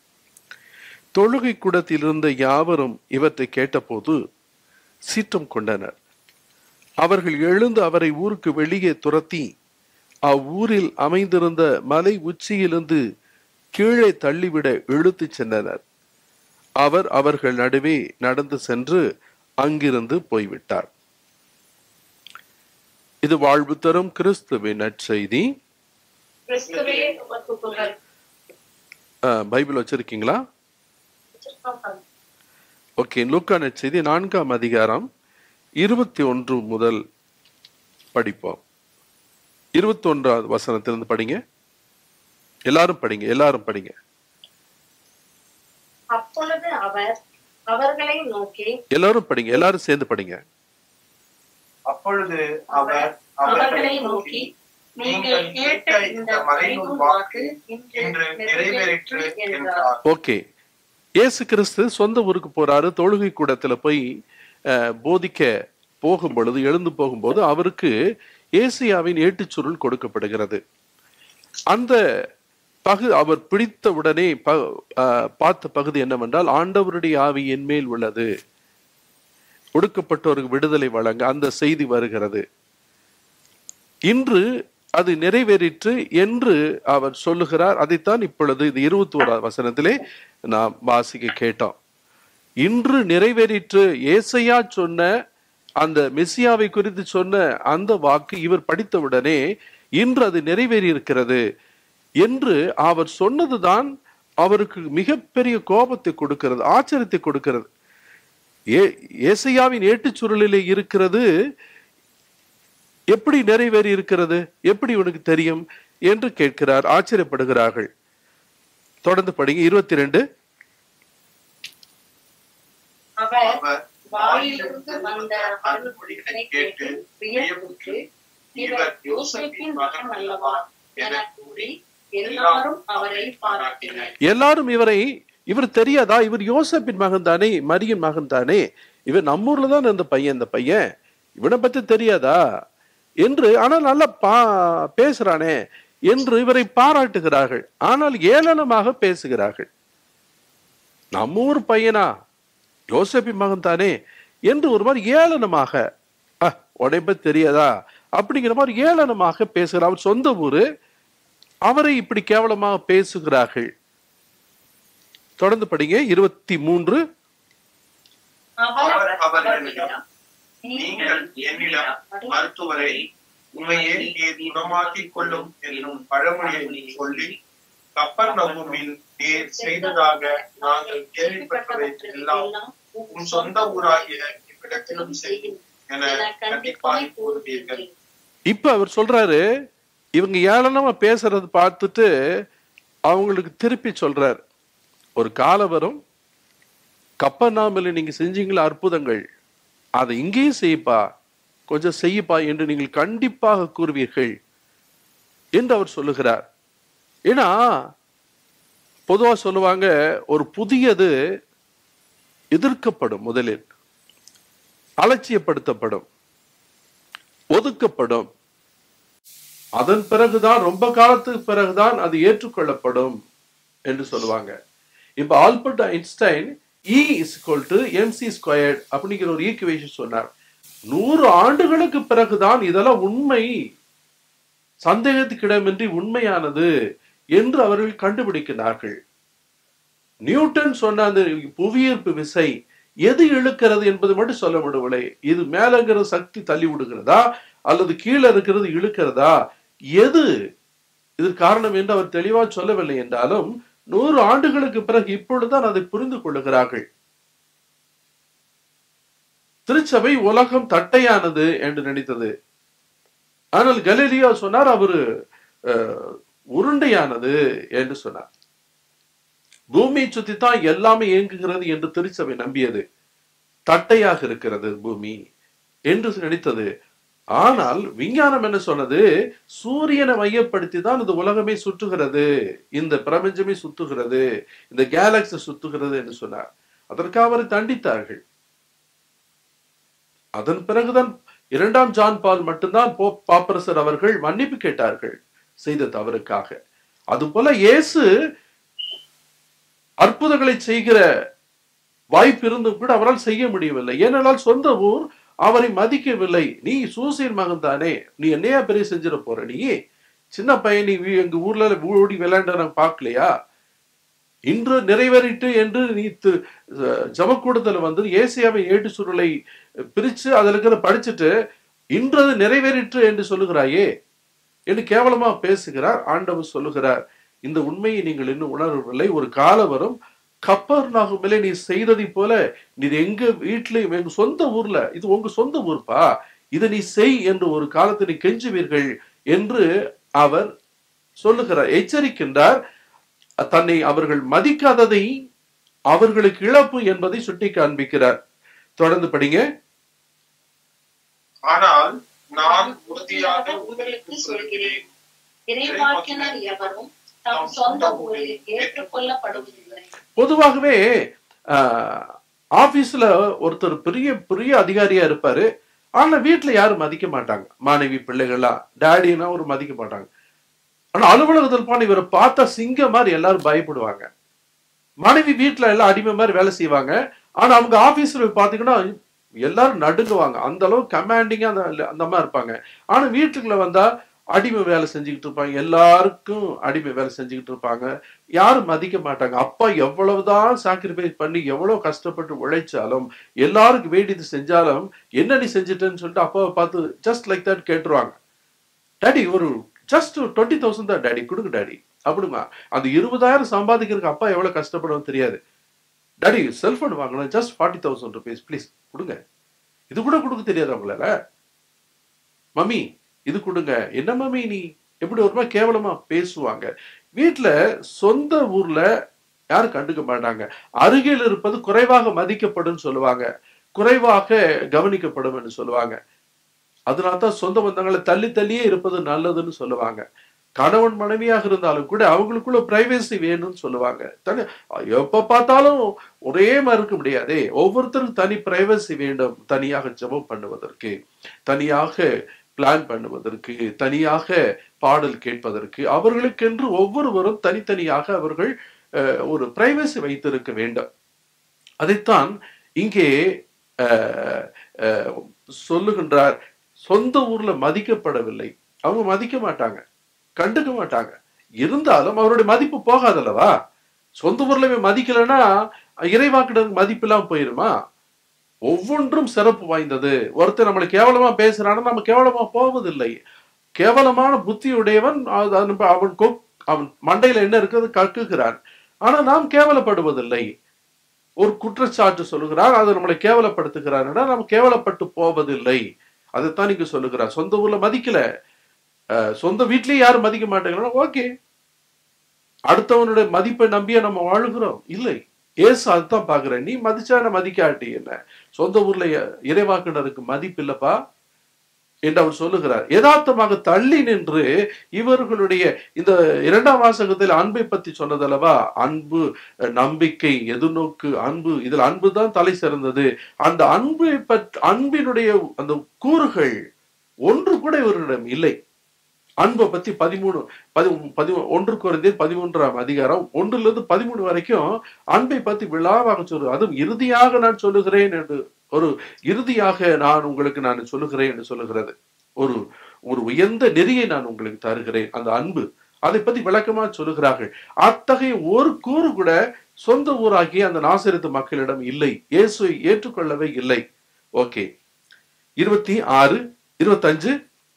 Speaker 3: தொழுகை கூடத்தில் இருந்த யாவரும் இவற்றை கேட்டபோது சீற்றம் கொண்டனர் அவர்கள் எழுந்து அவரை ஊருக்கு வெளியே துரத்தி அவ்வூரில் அமைந்திருந்த மலை உச்சியிலிருந்து கீழே தள்ளிவிட இழுத்துச் சென்றனர் அவர் அவர்கள் நடுவே நடந்து சென்று அங்கிருந்து போய்விட்டார் இது வாழ்வு தரும் கிறிஸ்துவின் நற்செய்தி
Speaker 1: கிறிஸ்துவே உமக்கு புகழ்
Speaker 3: அஹ், பைபிள் வச்சிருக்கீங்களா
Speaker 1: வச்சிருக்கோம் பாருங்க.
Speaker 3: ஓகே லூக்கா நற்செய்தி நான்காம் அதிகாரம் இருபத்தி ஒன்று முதல் படிப்போம் இருபத்தி ஒன்றாவது வசனத்திலிருந்து படிங்க எல்லாரும் படிங்க எல்லாரும் படிங்க
Speaker 5: அப்பொழுது அவர் அவர்களை நோக்கி
Speaker 3: எல்லாரும் படிங்க எல்லாரும் சேர்ந்து படிங்க
Speaker 4: அப்பொழுது அவர்
Speaker 5: அவர்களை
Speaker 4: அவர்களை
Speaker 5: நோக்கி
Speaker 4: நோக்கி
Speaker 5: நீங்கள் கேட்ட இந்த மறைநூல் வாக்கு இன்று
Speaker 4: இன்று நிறைவேறிற்று
Speaker 5: என்றார்
Speaker 4: என்றார்
Speaker 3: ஓகே இயேசு கிறிஸ்து சொந்த ஊருக்கு போறாரு தொழுகை கூடத்துல போய் அஹ், போதிக்க போகும் பொழுது எழுந்து போகும்போது அவருக்கு ஏசியாவின் ஏட்டுச்சுருள் கொடுக்கப்படுகிறது அந்த பகு அவர் பிடித்த உடனே ப அஹ், பார்த்த பகுதி என்னவென்றால் ஆண்டவருடைய ஆவி என் மேல் உள்ளது ஒடுக்கப்பட்டோருக்கு விடுதலை வழங்க அந்த செய்தி வருகிறது இன்று அது நிறைவேறிற்று என்று அவர் சொல்லுகிறார் அதைத்தான் இப்பொழுது இது இருபத்தி ஓராவது வசனத்திலே நாம் வாசிக்க கேட்டோம் இன்று நிறைவேறிற்று ஏசையா சொன்ன அந்த மெசியாவை குறித்து சொன்ன அந்த வாக்கு இவர் படித்தவுடனே இன்று அது நிறைவேறி இருக்கிறது என்று அவர் சொன்னதுதான் அவருக்கு மிகப்பெரிய கோபத்தை கொடுக்கிறது ஆச்சரியத்தை கொடுக்கிறது ஏ ஏசையாவின் ஏட்டுச் சுருளிலே இருக்கிறது எப்படி நிறைவேறி இருக்கிறது எப்படி உனக்கு தெரியும் என்று கேட்கிறார் ஆச்சரியப்படுகிறார்கள் தொடர்ந்து படிங்க இருபத்தி ரெண்டு
Speaker 5: அவர்
Speaker 4: அவர்
Speaker 5: வாயிலிருந்து வந்த அருள்மொழிகளை கேட்டு வியப்புற்று இவர் யோசேப்பின் மகன் அல்லவா என கூறி எல்லாரும் அவரை பாராட்டினர்
Speaker 3: எல்லாரும் இவரை இவர் தெரியாதா இவர் யோசப்பின் மகன் தானே மரியின் மகன் தானே இவர் நம்ம ஊர்ல தான் இந்த பையன் இந்த பையன் இவனை பத்தி தெரியாதா என்று ஆனால் நல்லா பா பேசுறானே என்று இவரை பாராட்டுகிறார்கள் ஆனால் ஏளனமாக பேசுகிறார்கள் நம்ம ஊர் பையனா யோசப்பின் மகன் தானே என்று ஒரு மாதிரி ஏளனமாக "அஹ், உன்னை பத்தி தெரியாதா அப்படிங்கிற மாதிரி ஏளனமாக பேசுகிறார் அவர் சொந்த ஊரு அவரை இப்படி கேவலமாக பேசுகிறார்கள் தொடர்ந்து படிங்க இருபத்தி மூன்று
Speaker 5: அவர்
Speaker 4: அவர் அவர்களிடம்
Speaker 5: நீங்கள்
Speaker 4: நீங்கள் என்னிடம் மருத்துவரை உண்மையே நீர் குணமாக்கிக் கொள்ளும் என்னும் பழமொழியை சொல்லி கப்பர் நகுமில் நீர் செய்ததாக நாங்கள் கேள்விப்பட்டவை எல்லாம் உன் சொந்த ஊராகிய இவ்விடத்திலும் செய்யும் என கண்டிப்பாய் கூறுவீர்கள்
Speaker 3: இப்ப அவர் சொல்றாரு இவங்க ஏளனமா பேசுறது பார்த்துட்டு அவங்களுக்கு திருப்பி சொல்றார் ஒரு காலம் வரும் கப்பனாமில் நீங்க செஞ்சீங்களா அற்புதங்கள் அதை இங்கேயும் செய்யப்பா கொஞ்சம் செய்யப்பா என்று நீங்கள் கண்டிப்பாக கூறுவீர்கள் என்று அவர் சொல்லுகிறார் ஏன்னா பொதுவா சொல்லுவாங்க ஒரு புதியது எதிர்க்கப்படும் முதலில் அலட்சியப்படுத்தப்படும் ஒதுக்கப்படும் அதன் பிறகுதான் ரொம்ப காலத்துக்கு பிறகுதான் அது ஏற்றுக்கொள்ளப்படும் என்று சொல்லுவாங்க இப்ப Albert Einstein E is to MC squared அப்படிங்கிற ஒரு ஈக்குவேஷன் சொன்னார் நூறு ஆண்டுகளுக்கு பிறகுதான் இதெல்லாம் உண்மை சந்தேகத்துக்கிடமின்றி உண்மையானது என்று அவர்கள் கண்டுபிடிக்கிறார்கள் நியூட்டன் சொன்ன அந்த புவியீர்ப்பு விசை எது இழுக்கிறது என்பது மட்டும் சொல்ல முடியவில்லை இது மேலங்கிற சக்தி தள்ளி விடுகிறதா அல்லது கீழே இருக்கிறது இழுக்கிறதா எது இது காரணம் என்று அவர் தெளிவா சொல்லவில்லை என்றாலும் நூறு ஆண்டுகளுக்கு பிறகு இப்பொழுதுதான் அதை புரிந்து கொள்ளுகிறார்கள் திருச்சபை உலகம் தட்டையானது என்று நினைத்தது ஆனால் கலீலியோ சொன்னார் அவரு அஹ், உருண்டையானது என்று சொன்னார் பூமியை சுத்தி தான் எல்லாமே இயங்குகிறது என்று திருச்சபை நம்பியது தட்டையாக இருக்கிறது பூமி என்று நினைத்தது ஆனால் விஞ்ஞானம் என்ன சொன்னது சூரியனை மையப்படுத்தி தான் இந்த உலகமே சுற்றுகிறது இந்த பிரபஞ்சமே சுத்துகிறது இந்த கேலக்சி சுத்துகிறது என்று சொன்னார் அதற்காக அவரை தண்டித்தார்கள் அதன் பிறகுதான் இரண்டாம் ஜான் பால் மட்டும்தான் போப் பாப்பரசர் அவர்கள் மன்னிப்பு கேட்டார்கள் செய்த தவறுக்காக அதுபோல இயேசு அற்புதங்களை செய்கிற வாய்ப்பு இருந்தும் கூட அவரால் செய்ய முடியவில்லை ஏனென்றால் சொந்த ஊர் அவரை மதிக்கவில்லை நீ சூசியன் மகன் தானே நீ என்னையா பெரிய செஞ்சிட போற நீ சின்ன பையன் நீ வீ- எங்க ஊர்ல ஓடி விளையாண்ட நான் பார்க்கலையா இன்று நிறைவேறிட்டு என்று நீ தி- அஹ் ஜெபக்கூடத்துல வந்து ஏசியாவை ஏட்டு சுருளை பிரிச்சு அதுல இருக்கிற படிச்சுட்டு இன்று அது நிறைவேறிற்று என்று சொல்லுகிறாயே என்று கேவலமா பேசுகிறார் ஆண்டவர் சொல்லுகிறார் இந்த உண்மையை நீங்கள் இன்னும் உணரவில்லை ஒரு காலம் வரும் கப்பர் நாகுமிலே நீ செய்ததை போல நீ எங்க வீட்லயும் எங்க சொந்த ஊர்ல இது உங்க சொந்த ஊர்ப்பா இதை நீ செய் என்று ஒரு காலத்தை நீ கெஞ்சுவீர்கள் என்று அவர் சொல்லுகிறார் எச்சரிக்கின்றார் தன்னை அவர்கள் மதிக்காததை அவர்களுக்கு இழப்பு என்பதை சுட்டி காண்பிக்கிறார் தொடர்ந்து படிங்க
Speaker 4: ஆனால் நான் உறுதியாக
Speaker 1: உங்களுக்கு சொல்கிறேன் இறைவாக்கினர் எவரும் தம் சொந்த ஊரில் ஏற்றுக்கொள்ளப்படுவதில்லை
Speaker 3: பொதுவாகவே ஆஹ், ஆபீஸ்ல ஒருத்தர் பெரிய பெரிய அதிகாரியா இருப்பாரு ஆனா வீட்டுல யாரும் மதிக்க மாட்டாங்க மாணவி பிள்ளைகள்லாம் டேடினா ஒரு மதிக்க மாட்டாங்க ஆனா அலுவலகத்தில் போன இவரை பார்த்தா சிங்கம் மாதிரி எல்லாரும் பயப்படுவாங்க மனைவி வீட்டுல எல்லாம் அடிமை மாதிரி வேலை செய்வாங்க ஆனா அவங்க ஆபீஸ்ல பாத்தீங்கன்னா எல்லாரும் நடுங்குவாங்க அந்த அளவு கமாண்டிங்கா அந்த அந்த மாதிரி இருப்பாங்க ஆனா வீட்டுக்குள்ள வந்தா அடிமை வேலை செஞ்சுக்கிட்டு இருப்பாங்க எல்லாருக்கும் அடிமை வேலை செஞ்சுக்கிட்டு இருப்பாங்க யாரும் மதிக்க மாட்டாங்க அப்பா எவ்வளவுதான் சாக்ரிஃபைஸ் பண்ணி எவ்வளவு கஷ்டப்பட்டு உழைச்சாலும் எல்லாருக்கும் வேண்டியது செஞ்சாலும் என்ன நீ செஞ்சுட்டேன்னு சொல்லிட்டு அப்பாவை பார்த்து ஜஸ்ட் லைக் தட் கேட்டுருவாங்க டாடி ஒரு ஜஸ்ட் டுவெண்ட்டி தௌசண்ட் தான் டாடி கொடுங்க டாடி அப்படிமா அந்த இருபதாயிரம் சம்பாதிக்கிறதுக்கு அப்பா எவ்வளவு கஷ்டப்படும் தெரியாது டாடி செல்போன் வாங்கணும் just forty thousand rupees please கொடுங்க இது கூட கொடுக்க தெரியாது அவங்களால மம்மி இது கொடுங்க என்ன மம்மி நீ எப்படி ஒரு மாதிரி கேவலமா பேசுவாங்க வீட்டுல சொந்த ஊர்ல யாரும் கண்டுக்க மாட்டாங்க அருகில் இருப்பது குறைவாக மதிக்கப்படும் சொல்லுவாங்க குறைவாக கவனிக்கப்படும் என்று சொல்லுவாங்க அதனால தான் சொந்த பந்தங்களை தள்ளி தள்ளியே இருப்பது நல்லதுன்னு சொல்லுவாங்க கணவன் மனைவியாக இருந்தாலும் கூட அவங்களுக்குள்ள பிரைவேசி வேணும்னு சொல்லுவாங்க தனி எப்ப பார்த்தாலும் ஒரே மாதிரி இருக்க முடியாதே ஒவ்வொருத்தருக்கும் தனி பிரைவசி வேண்டும் தனியாக ஜெபம் பண்ணுவதற்கு தனியாக பிளான் பண்ணுவதற்கு தனியாக பாடல் கேட்பதற்கு அவர்களுக்கென்று ஒவ்வொருவரும் தனித்தனியாக அவர்கள் அஹ், ஒரு பிரைவசி வைத்திருக்க வேண்டும் அதைத்தான் இங்கே அஹ், அஹ், சொல்லுகின்றார் சொந்த ஊர்ல மதிக்கப்படவில்லை அவங்க மதிக்க மாட்டாங்க கண்டுக்க மாட்டாங்க இருந்தாலும் அவருடைய மதிப்பு போகாதல்லவா சொந்த ஊர்ல இவன் மதிக்கலைன்னா இறைவாக்கினருக்கு மதிப்பு இல்லாம போயிருமா ஒவ்வொன்றும் சிறப்பு வாய்ந்தது ஒருத்தர் நம்மளை கேவலமா பேசுறான்னா நம்ம கேவலமா போவதில்லை கேவலமான புத்தியுடையவன் அது- அது அவன் கொக்- அவன் மண்டையில என்ன இருக்குது கக்குகிறான் ஆனா நாம் கேவலப்படுவதில்லை ஒரு குற்றச்சாட்டு சொல்லுகிறார் அது நம்மளை கேவலப்படுத்துகிறார் நாம் கேவலப்பட்டு போவதில்லை அதைத்தான் நீங்க சொல்லுகிறார் சொந்த ஊர்ல மதிக்கல அஹ், சொந்த வீட்லயே யாரும் மதிக்க மாட்டேங்கிறோம் ஓகே அடுத்தவனுடைய மதிப்பை நம்பியே நம்ம வாழுகிறோம் இல்லை ஏசு அதுதான் பாக்குறேன் நீ மதிச்சா என்ன மதிக்காட்டி என்ன சொந்த ஊர்ல இறைவாக்கினருக்கு மதிப்பு இல்லப்பா என்று அவர் சொல்லுகிறார் யதார்த்தமாக தள்ளி நின்று இவர்களுடைய இந்த இரண்டாம் வாசகத்தில் அன்பை பத்தி சொன்னதல்லவா அன்பு அஹ், நம்பிக்கை எதிர்நோக்கு அன்பு இதில் அன்பு தான் தலை சிறந்தது அந்த அன்பை பற்றி அன்பினுடைய அந்த கூறுகள் ஒன்று கூட இவரிடம் இல்லை அன்பை பத்தி பதிமூணு பதி பதி ஒன்று குறைந்தே பதிமூன்றாம் அதிகாரம் ஒன்றுல இருந்து பதிமூணு வரைக்கும் அன்பை பத்தி விழாவாக சொல்லு அதுவும் இறுதியாக நான் சொல்லுகிறேன் என்று ஒரு இறுதியாக நான் உங்களுக்கு நான் சொல்லுகிறேன் என்று சொல்லுகிறது ஒரு ஒரு உயர்ந்த நெறியை நான் உங்களுக்கு தருகிறேன் அந்த அன்பு அதை பத்தி விளக்கமா சொல்லுகிறார்கள் அத்தகைய ஒரு கூறு கூட சொந்த ஊராகிய அந்த நாசிரத்து மக்களிடம் இல்லை இயேசுவை ஏற்றுக்கொள்ளவே இல்லை ஓகே இருபத்தி ஆறு இருபத்தஞ்சு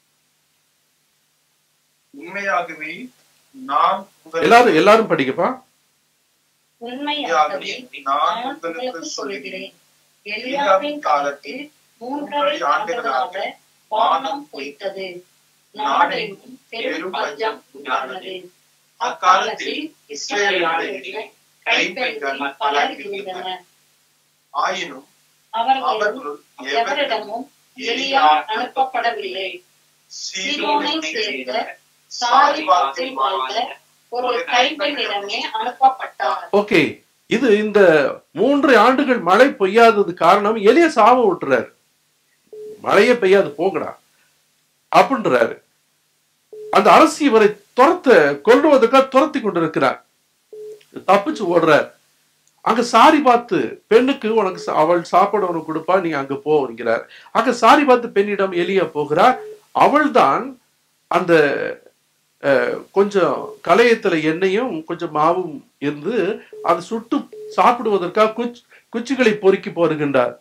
Speaker 4: உண்மையாகவே நான் உங்களுக்கு
Speaker 3: எல்லாரும் எல்லாரும் படிக்கப்பா
Speaker 1: உண்மையாகவே நான் உங்களுக்கு சொல்கிறேன் எலியாவின் காலத்தில் மூன்றரை ஆண்டுகளாக வானம் பொய்த்தது நாடெங்கும் பெரும் பஞ்சம் உண்டானது அக்காலத்தில் இஸ்ரவேலில் கைப்பெண்கள் பலர் இருந்தனர்
Speaker 4: ஆயினும்
Speaker 1: அவர்களும்
Speaker 4: அவர்களுள்
Speaker 1: எவரிடமும் எலியா அனுப்பப்படவில்லை சீதோனை சேர்ந்த சாரிபாத்தில் வாழ்ந்த ஒரு கைப்பெண்ணிடமே அனுப்பப்பட்டார்
Speaker 3: ஓகே இது இந்த மூன்று ஆண்டுகள் மழை பெய்யாதது காரணம் எலிய சாப விட்டுறாரு மழையே பெய்யாது போங்கடா அப்படின்றாரு அந்த அரசு இவரை துரத்த கொல்லுவதற்காக துரத்தி கொண்டிருக்கிறார் தப்பிச்சு ஓடுறார் அங்க சாரி பார்த்து பெண்ணுக்கு உனக்கு சா- அவள் சாப்பாடு உனக்கு கொடுப்பா நீ அங்க போங்கிறார் அங்க சாரி பார்த்து பெண்ணிடம் எலியா போகிறார் அவள்தான் அந்த அஹ், கொஞ்சம் கலையத்துல எண்ணெயும் கொஞ்சம் மாவும் இருந்து அதை சுட்டு சாப்பிடுவதற்காக குச் குச்சிகளை பொறுக்கி போருகின்றார்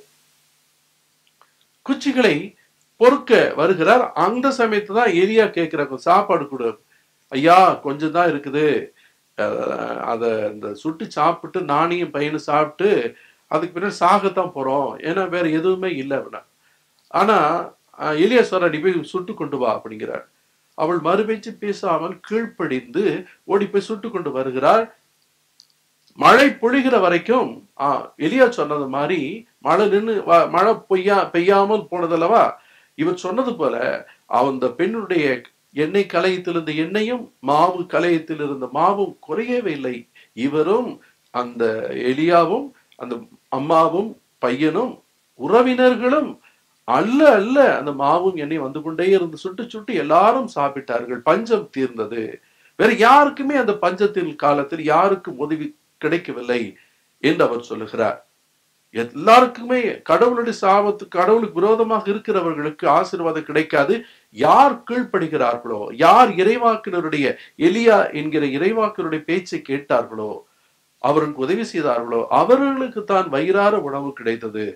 Speaker 3: குச்சிகளை பொறுக்க வருகிறார் அந்த சமயத்து தான் எலியா கேட்கிறாங்க சாப்பாடு கொடு ஐயா கொஞ்சம் தான் இருக்குது அஹ், அத இந்த சுட்டு சாப்பிட்டு நானையும் பையனும் சாப்பிட்டு அதுக்கு பின்னாடி சாகத்தான் போறோம் ஏன்னா வேற எதுவுமே இல்லை அப்படின்னா ஆனா அஹ், எலியா சொல்ற நீ போய் சுட்டு கொண்டு வா அப்படிங்கிறார் அவள் மறுபேச்சு பேசாமல் கீழ்ப்படிந்து ஓடி போய் சுட்டு கொண்டு வருகிறார் மழை பொழிகிற வரைக்கும் ஆ, எலியா சொன்னது மாதிரி மழை நின்று மழை பொய்யா பெய்யாமல் போனதல்லவா இவர் சொன்னது போல அந்த பெண்ணுடைய எண்ணெய் கலையத்தில் இருந்த எண்ணெயும் மாவு கலையத்தில் இருந்த மாவும் குறையவே இல்லை இவரும் அந்த எலியாவும் அந்த அம்மாவும் பையனும் உறவினர்களும் அல்ல அல்ல அந்த மாவும் எண்ணெய் வந்து கொண்டே இருந்து சுட்டு சுட்டு எல்லாரும் சாப்பிட்டார்கள் பஞ்சம் தீர்ந்தது வேற யாருக்குமே அந்த பஞ்சத்தில் காலத்தில் யாருக்கும் உதவி கிடைக்கவில்லை என்று அவர் சொல்லுகிறார் எல்லாருக்குமே கடவுளுடைய சாபத்து கடவுளுக்கு விரோதமாக இருக்கிறவர்களுக்கு ஆசீர்வாதம் கிடைக்காது யார் கீழ்ப்படுகிறார்களோ யார் இறைவாக்கினருடைய எலியா என்கிற இறைவாக்கினருடைய பேச்சை கேட்டார்களோ அவருக்கு உதவி செய்தார்களோ அவர்களுக்கு தான் வயிறார உணவு கிடைத்தது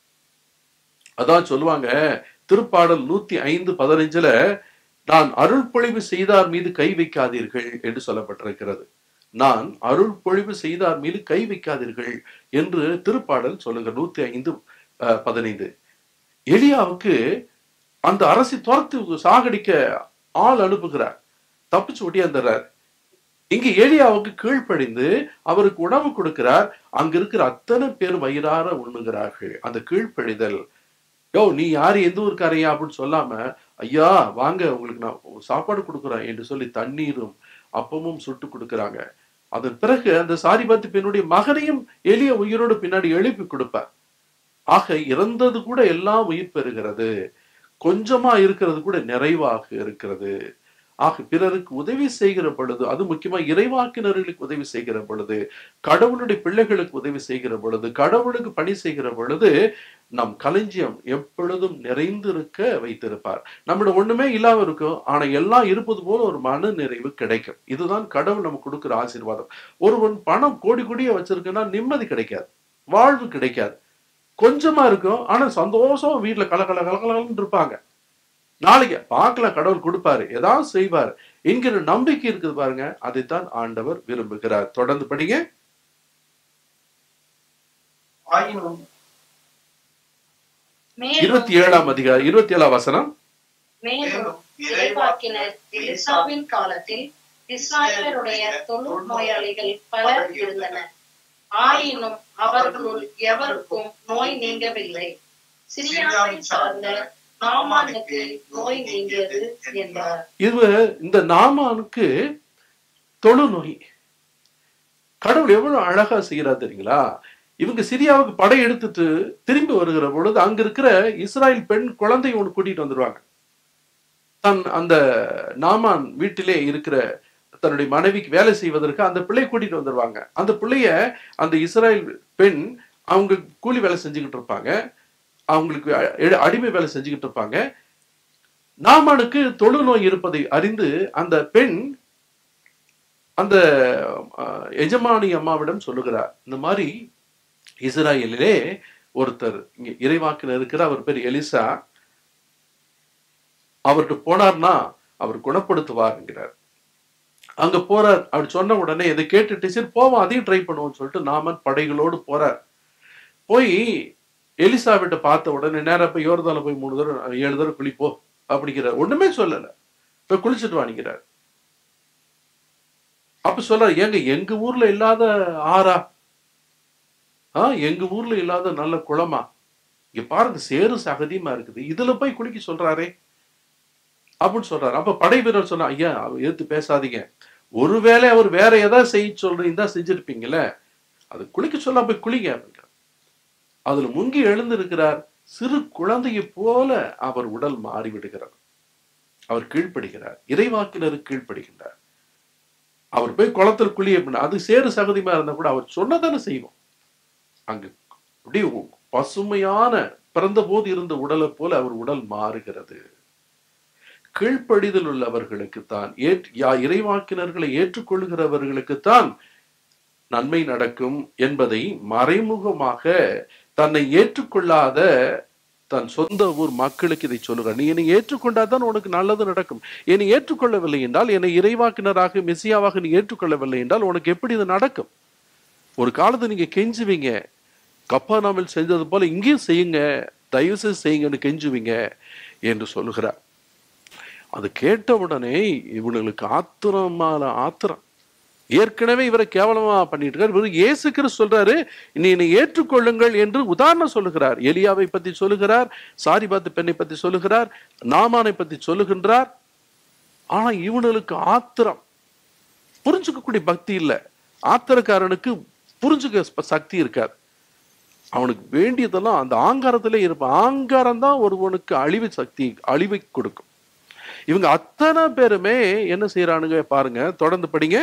Speaker 3: அதான் சொல்லுவாங்க திருப்பாடல் நூத்தி ஐந்து பதினைஞ்சுல நான் அருள் பொழிவு செய்தார் மீது கை வைக்காதீர்கள் என்று சொல்லப்பட்டிருக்கிறது நான் அருள் பொழிவு செய்தார் மீது கை வைக்காதீர்கள் என்று திருப்பாடல் சொல்லுங்க நூத்தி ஐந்து அஹ், பதினைந்து எலியாவுக்கு அந்த அரசி துரத்து சாகடிக்க ஆள் அனுப்புகிறார் தப்பிச்சு ஒட்டியாந்துறார் இங்க ஏலியாவுக்கு கீழ்ப்படிந்து அவருக்கு உணவு கொடுக்கிறார் அங்க இருக்கிற அத்தனை பேர் வயிறார உண்ணுகிறார்கள் அந்த கீழ்ப்படிதல் யோ நீ யாரு எந்த ஊருக்காரையா அப்படின்னு சொல்லாம ஐயா வாங்க உங்களுக்கு நான் சாப்பாடு கொடுக்குறேன் என்று சொல்லி தண்ணீரும் அப்பமும் சுட்டு கொடுக்கறாங்க அதன் பிறகு அந்த சாரிபாத்து பெண்ணுடைய மகனையும் எளிய உயிரோடு பின்னாடி எழுப்பி கொடுப்பார் ஆக இறந்தது கூட எல்லாம் உயிர் பெறுகிறது கொஞ்சமா இருக்கிறது கூட நிறைவாக இருக்கிறது ஆக பிறருக்கு உதவி செய்கிற பொழுது அது முக்கியமா இறைவாக்கினர்களுக்கு உதவி செய்கிற பொழுது கடவுளுடைய பிள்ளைகளுக்கு உதவி செய்கிற பொழுது கடவுளுக்கு பணி செய்கிற பொழுது நம் களஞ்சியம் எப்பொழுதும் நிறைந்திருக்க வைத்திருப்பார் நம்மளோட ஒண்ணுமே இல்லாம இருக்கும் ஆனா எல்லாம் இருப்பது போல ஒரு மன நிறைவு கிடைக்கும் இதுதான் கடவுள் நமக்கு கொடுக்கிற ஆசீர்வாதம் ஒருவன் பணம் கோடி கோடியா வச்சிருக்குன்னா நிம்மதி கிடைக்காது வாழ்வு கிடைக்காது கொஞ்சமா இருக்கும் ஆனா சந்தோஷம் வீட்டுல கல கல கலகலன்னு இருப்பாங்க நாளைக்கு பார்க்கலாம் கடவுள் கொடுப்பாரு ஏதாவது செய்வார் என்கிற நம்பிக்கை இருக்குது பாருங்க அதைத்தான் ஆண்டவர் விரும்புகிறார் தொடர்ந்து படிங்க
Speaker 4: ஆயினும்
Speaker 2: மேலும்
Speaker 3: இருபத்தி ஏழாம் அதிகாரம் இருபத்தி ஏழாம் வசனம்
Speaker 2: மேலும்
Speaker 4: மேலும்
Speaker 2: இறைவாக்கினர் எலிசாவின் காலத்தில் இஸ்ராயலருடைய தொழு நோயாளிகள் பலர் இருந்தனர் ஆயினும் அவர்களுள் எவருக்கும் நோய் நீங்கவில்லை சிரியாவை சார்ந்த நாமானுக்கு நோய் நீங்கியது என்றார்
Speaker 3: இது இந்த நாமானுக்கு தொழுநோய் கடவுள் எவ்வளவு அழகா செய்யறா தெரியுங்களா இவங்க சிரியாவுக்கு படை எடுத்துட்டு திரும்பி வருகிற பொழுது அங்க இருக்கிற இஸ்ராயல் பெண் குழந்தை ஒன்று கூட்டிட்டு வந்துருவாங்க தன் அந்த நாமான் வீட்டிலே இருக்கிற தன்னுடைய மனைவிக்கு வேலை செய்வதற்கு அந்த பிள்ளை கூட்டிட்டு வந்துருவாங்க அந்த பிள்ளைய அந்த இஸ்ராயல் பெண் அவங்க கூலி வேலை செஞ்சுக்கிட்டு இருப்பாங்க அவங்களுக்கு அ- அடிமை வேலை செஞ்சுக்கிட்டு இருப்பாங்க நாமானுக்கு தொழுநோய் இருப்பதை அறிந்து அந்த பெண் அந்த அஹ், எஜமானி அம்மாவிடம் சொல்லுகிறார் இந்த மாதிரி இஸ்ராயலிலே ஒருத்தர் இங்க இறைவாக்கில் இருக்கிற அவர் பேர் எலிசா அவர்கிட்ட போனார்னா அவர் குணப்படுத்துவாருங்கிறார் அங்க போறார் அப்படி சொன்ன உடனே இதை கேட்டுட்டு சரி போவோம் அதையும் ட்ரை பண்ணுவோம்னு சொல்லிட்டு நாமன் படைகளோடு போறார் போய் எலிசாவிட்ட பார்த்த உடனே நேரா போய் யோர்தால போய் மூணு தடவை ஏழு தடவை குளிப்போ அப்படிங்கிறார் ஒண்ணுமே சொல்லல போய் குளிச்சுட்டு வாணிக்கிறார் அப்ப சொல்றாரு ஏங்க எங்க ஊர்ல இல்லாத ஆறா ஆ எங்க ஊர்ல இல்லாத நல்ல குளமா இங்க பாருங்க சேறு சகதியமா இருக்குது இதுல போய் குளிக்க சொல்றாரே அப்படின்னு சொல்றாரு அப்ப படை வீரர் சொன்னா ஐயா அவர் எதிர்த்து பேசாதீங்க ஒருவேளை அவர் வேற ஏதாவது செய்ய சொல்றீங்க தான் செஞ்சிருப்பீங்கல்ல அது குளிக்க சொல்ல போய் குளிங்க அப்படிங்கிறார் அதுல முங்கி எழுந்திருக்கிறார் சிறு குழந்தையை போல அவர் உடல் மாறி விடுகிறார் அவர் கீழ்ப்படுகிறார் இறைவாக்கினருக்கு கீழ்ப்படுகின்றார் அவர் போய் குளத்தில் குழி அப்படின்னா அது சேறு சகதியமா இருந்தா கூட அவர் சொன்னதானே செய்வோம் அங்கு அப்படியே பசுமையான பிறந்த போது இருந்த உடலை போல அவர் உடல் மாறுகிறது கீழ்ப்படிதல் உள்ளவர்களுக்குத்தான் ஏற் யா- இறைவாக்கினர்களை ஏற்றுக்கொள்கிறவர்களுக்குத்தான் நன்மை நடக்கும் என்பதை மறைமுகமாக தன்னை ஏற்றுக்கொள்ளாத தன் சொந்த ஊர் மக்களுக்கு இதை சொல்லுகிறார் நீ என்னை ஏற்றுக்கொண்டாதான் உனக்கு நல்லது நடக்கும் என்னை ஏற்றுக்கொள்ளவில்லை என்றால் என்னை இறைவாக்கினராக மெசியாவாக நீ ஏற்றுக்கொள்ளவில்லை என்றால் உனக்கு எப்படி இது நடக்கும் ஒரு காலத்தை நீங்க கெஞ்சுவீங்க கப்பானாமில் செஞ்சது போல இங்கேயும் செய்யுங்க தயவு செய்து செய்யுங்கன்னு கெஞ்சுவீங்க என்று சொல்லுகிறார் அது கேட்ட உடனே இவனுங்களுக்கு ஆத்திரமான ஆத்திரம் ஏற்கனவே இவரை கேவலமா பண்ணிட்டு இருக்காரு இவர் இயேசு கிறிஸ்து சொல்றாரு நீ என்னை ஏற்றுக்கொள்ளுங்கள் என்று உதாரணம் சொல்லுகிறார் எலியாவை பத்தி சொல்லுகிறார் சாரிபாத்து பெண்ணை பத்தி சொல்லுகிறார் நாமானை பத்தி சொல்லுகின்றார் ஆனா இவனுக்கு ஆத்திரம் புரிஞ்சுக்கக்கூடிய பக்தி இல்ல ஆத்திரக்காரனுக்கு புரிஞ்சுக்க ஸ்ப- சக்தி இருக்காது அவனுக்கு வேண்டியதெல்லாம் அந்த ஆங்காரத்திலே இருப்பான் ஆங்காரம் தான் ஒருவனுக்கு அழிவு சக்தி அழிவை கொடுக்கும் இவங்க அத்தனை பேருமே என்ன செய்யறானுங்க பாருங்க தொடர்ந்து படிங்க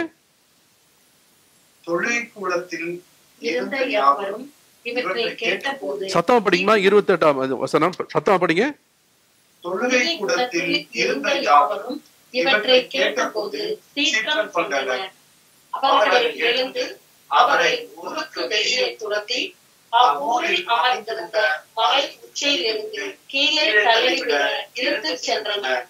Speaker 4: தொழிற்கூடத்தில்
Speaker 2: இருந்த யாவரும் இவற்றை கேட்டபோது
Speaker 3: சத்தமா படிக்குமா இருபத்தி எட்டாம் வசனம் சத்தமா படிங்க
Speaker 4: தொழுகை கூடத்தில் இருந்த யாவரும்
Speaker 2: யாவரும் இவற்றை கேட்டபோது சீற்றம் கொண்டனர் அவர்கள் எழுந்து அவரை ஊருக்கு வெளியே துரத்தி அவ்வூரில் அமர்ந்திருந்த மலை உச்சியில் இருந்து கீழே தள்ளிவிட இழுத்துச் சென்றனர்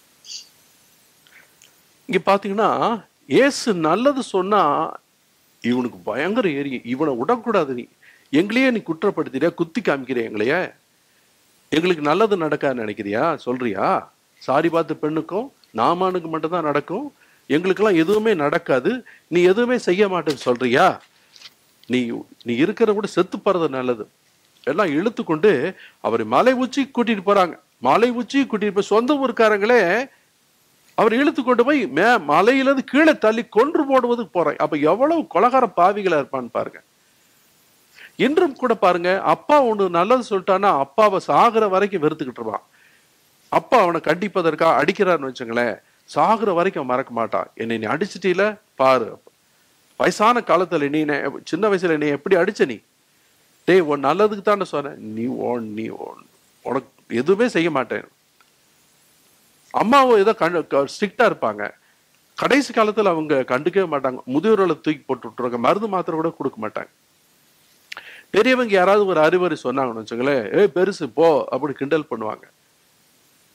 Speaker 3: இங்க பாத்தீங்கன்னா இயேசு நல்லது சொன்னா இவனுக்கு பயங்கர ஏறி இவனை விடக்கூடாது நீ எங்களையே நீ குற்றப்படுத்திறியா குத்தி காமிக்கிற எங்களையே எங்களுக்கு நல்லது நடக்காதுன்னு நினைக்கிறியா சொல்றியா சாரி பார்த்த பெண்ணுக்கும் நாமானுக்கு மட்டும்தான் நடக்கும் எங்களுக்கெல்லாம் எதுவுமே நடக்காது நீ எதுவுமே செய்ய மாட்டேன்னு சொல்றியா நீ நீ இருக்கிற கூட செத்து போறது நல்லது எல்லாம் இழுத்து கொண்டு அவரை மலை உச்சி கூட்டிட்டு போறாங்க மலை உச்சி கூட்டிட்டு போய் சொந்த ஊர்க்காரங்களே அவர் இழுத்து கொண்டு போய் மே மலையிலிருந்து கீழே தள்ளி கொன்று போடுவதுக்கு போறாங்க அப்ப எவ்வளவு கொலகார பாவிகளா இருப்பான்னு பாருங்க இன்றும் கூட பாருங்க அப்பா ஒண்ணு நல்லது சொல்லிட்டான்னா அப்பாவை சாகுற வரைக்கும் வெறுத்துக்கிட்டு இருப்பான் அப்பா அவனை கண்டிப்பதற்கா அடிக்கிறான்னு வச்சுங்களேன் சாகுற வரைக்கும் அவன் மறக்க மாட்டான் என்னை நீ அடிச்சிட்டீல பாரு வயசான காலத்துல நீ என்னை- சின்ன வயசுல நீ எப்படி அடிச்ச நீ டேய் உன் நல்லதுக்கு தானே சொன்னேன் நீ உன் நீ உன்- உனக்கு எதுவுமே செய்ய மாட்டேன் அம்மாவும் ஏதோ கண் ஸ்ட்ரிக்டா இருப்பாங்க கடைசி காலத்துல அவங்க கண்டுக்கவே மாட்டாங்க முதியோர்களை தூக்கி போட்டு விட்டுருவாங்க மருந்து மாத்திரை கூட கொடுக்க மாட்டாங்க பெரியவங்க யாராவது ஒரு அறிவுரை சொன்னாங்கன்னு வச்சுங்களேன் ஏய் பெருசு போ அப்படி கிண்டல் பண்ணுவாங்க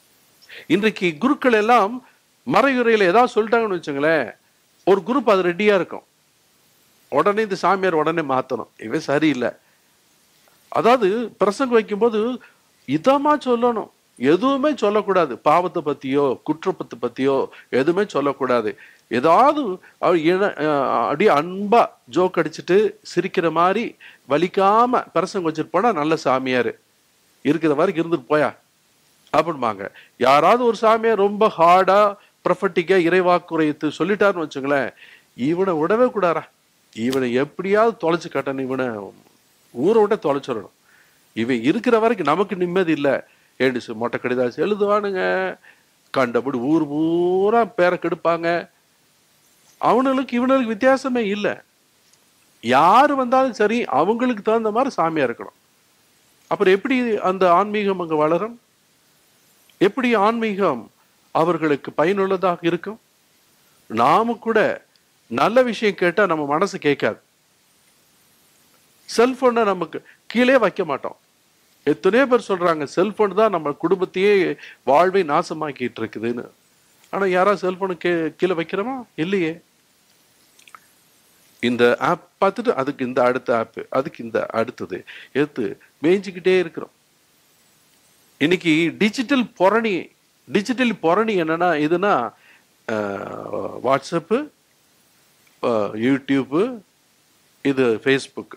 Speaker 3: இன்றைக்கு குருக்கள் எல்லாம் மறையுறையில ஏதாவது சொல்லிட்டாங்கன்னு வச்சுங்களேன் ஒரு குரூப் அது ரெடியா இருக்கும் உடனே இந்த சாமியார் உடனே மாத்தணும் இவன் சரியில்லை அதாவது பிரசங்க வைக்கும்போது இதமா சொல்லணும் எதுவுமே சொல்லக்கூடாது பாவத்தை பத்தியோ குற்றப்பத்தை பத்தியோ எதுவுமே சொல்லக்கூடாது ஏதாவது அவர் இன- அஹ் அப்படியே அன்பா ஜோக் அடிச்சுட்டு சிரிக்கிற மாதிரி வலிக்காம பிரசங்க வச்சுட்டு போனா நல்ல சாமியார் இருக்கிற வரைக்கும் இருந்துட்டு போயா அப்படிம்பாங்க யாராவது ஒரு சாமியார் ரொம்ப ஹார்டா ப்ரொஃபட்டிக்கா இறைவாக்குறையத்து சொல்லிட்டாருன்னு வச்சுங்களேன் இவனை விடவே கூடாரா இவனை எப்படியாவது தொலைச்சு கட்டணும் இவனை ஊரை விட்ட தொலைச்சிடணும் இவன் இருக்கிற வரைக்கும் நமக்கு நிம்மதி இல்லை ஏடிசு மொட்டை கடிதாசு எழுதுவானுங்க கண்டபடி ஊர் பூரா பேரை கெடுப்பாங்க அவனுங்களுக்கு இவனுக்கு வித்தியாசமே இல்லை யார் வந்தாலும் சரி அவங்களுக்கு தகுந்த மாதிரி சாமியா இருக்கணும் அப்புறம் எப்படி அந்த ஆன்மீகம் அங்க வளரும் எப்படி ஆன்மீகம் அவர்களுக்கு பயனுள்ளதாக இருக்கும் நாம கூட நல்ல விஷயம் கேட்டா நம்ம மனசு கேட்காது செல்போனை நமக்கு கீழே வைக்க மாட்டோம் எத்தனையோ பேர் சொல்றாங்க செல்போன் தான் நம்ம குடும்பத்தையே வாழ்வை நாசமாக்கிட்டு இருக்குதுன்னு ஆனா யாராவது செல்போனு கே கீழே வைக்கிறோமா இல்லையே இந்த ஆப் பார்த்துட்டு அதுக்கு இந்த அடுத்த ஆப் அதுக்கு இந்த அடுத்தது எடுத்து மேய்ஞ்சிக்கிட்டே இருக்கிறோம் இன்னைக்கு டிஜிட்டல் புரணி டிஜிட்டல் புரணி என்னன்னா இதுனா அஹ், வாட்ஸ்அப்பு அஹ், யூடியூப்பு இது ஃபேஸ்புக்கு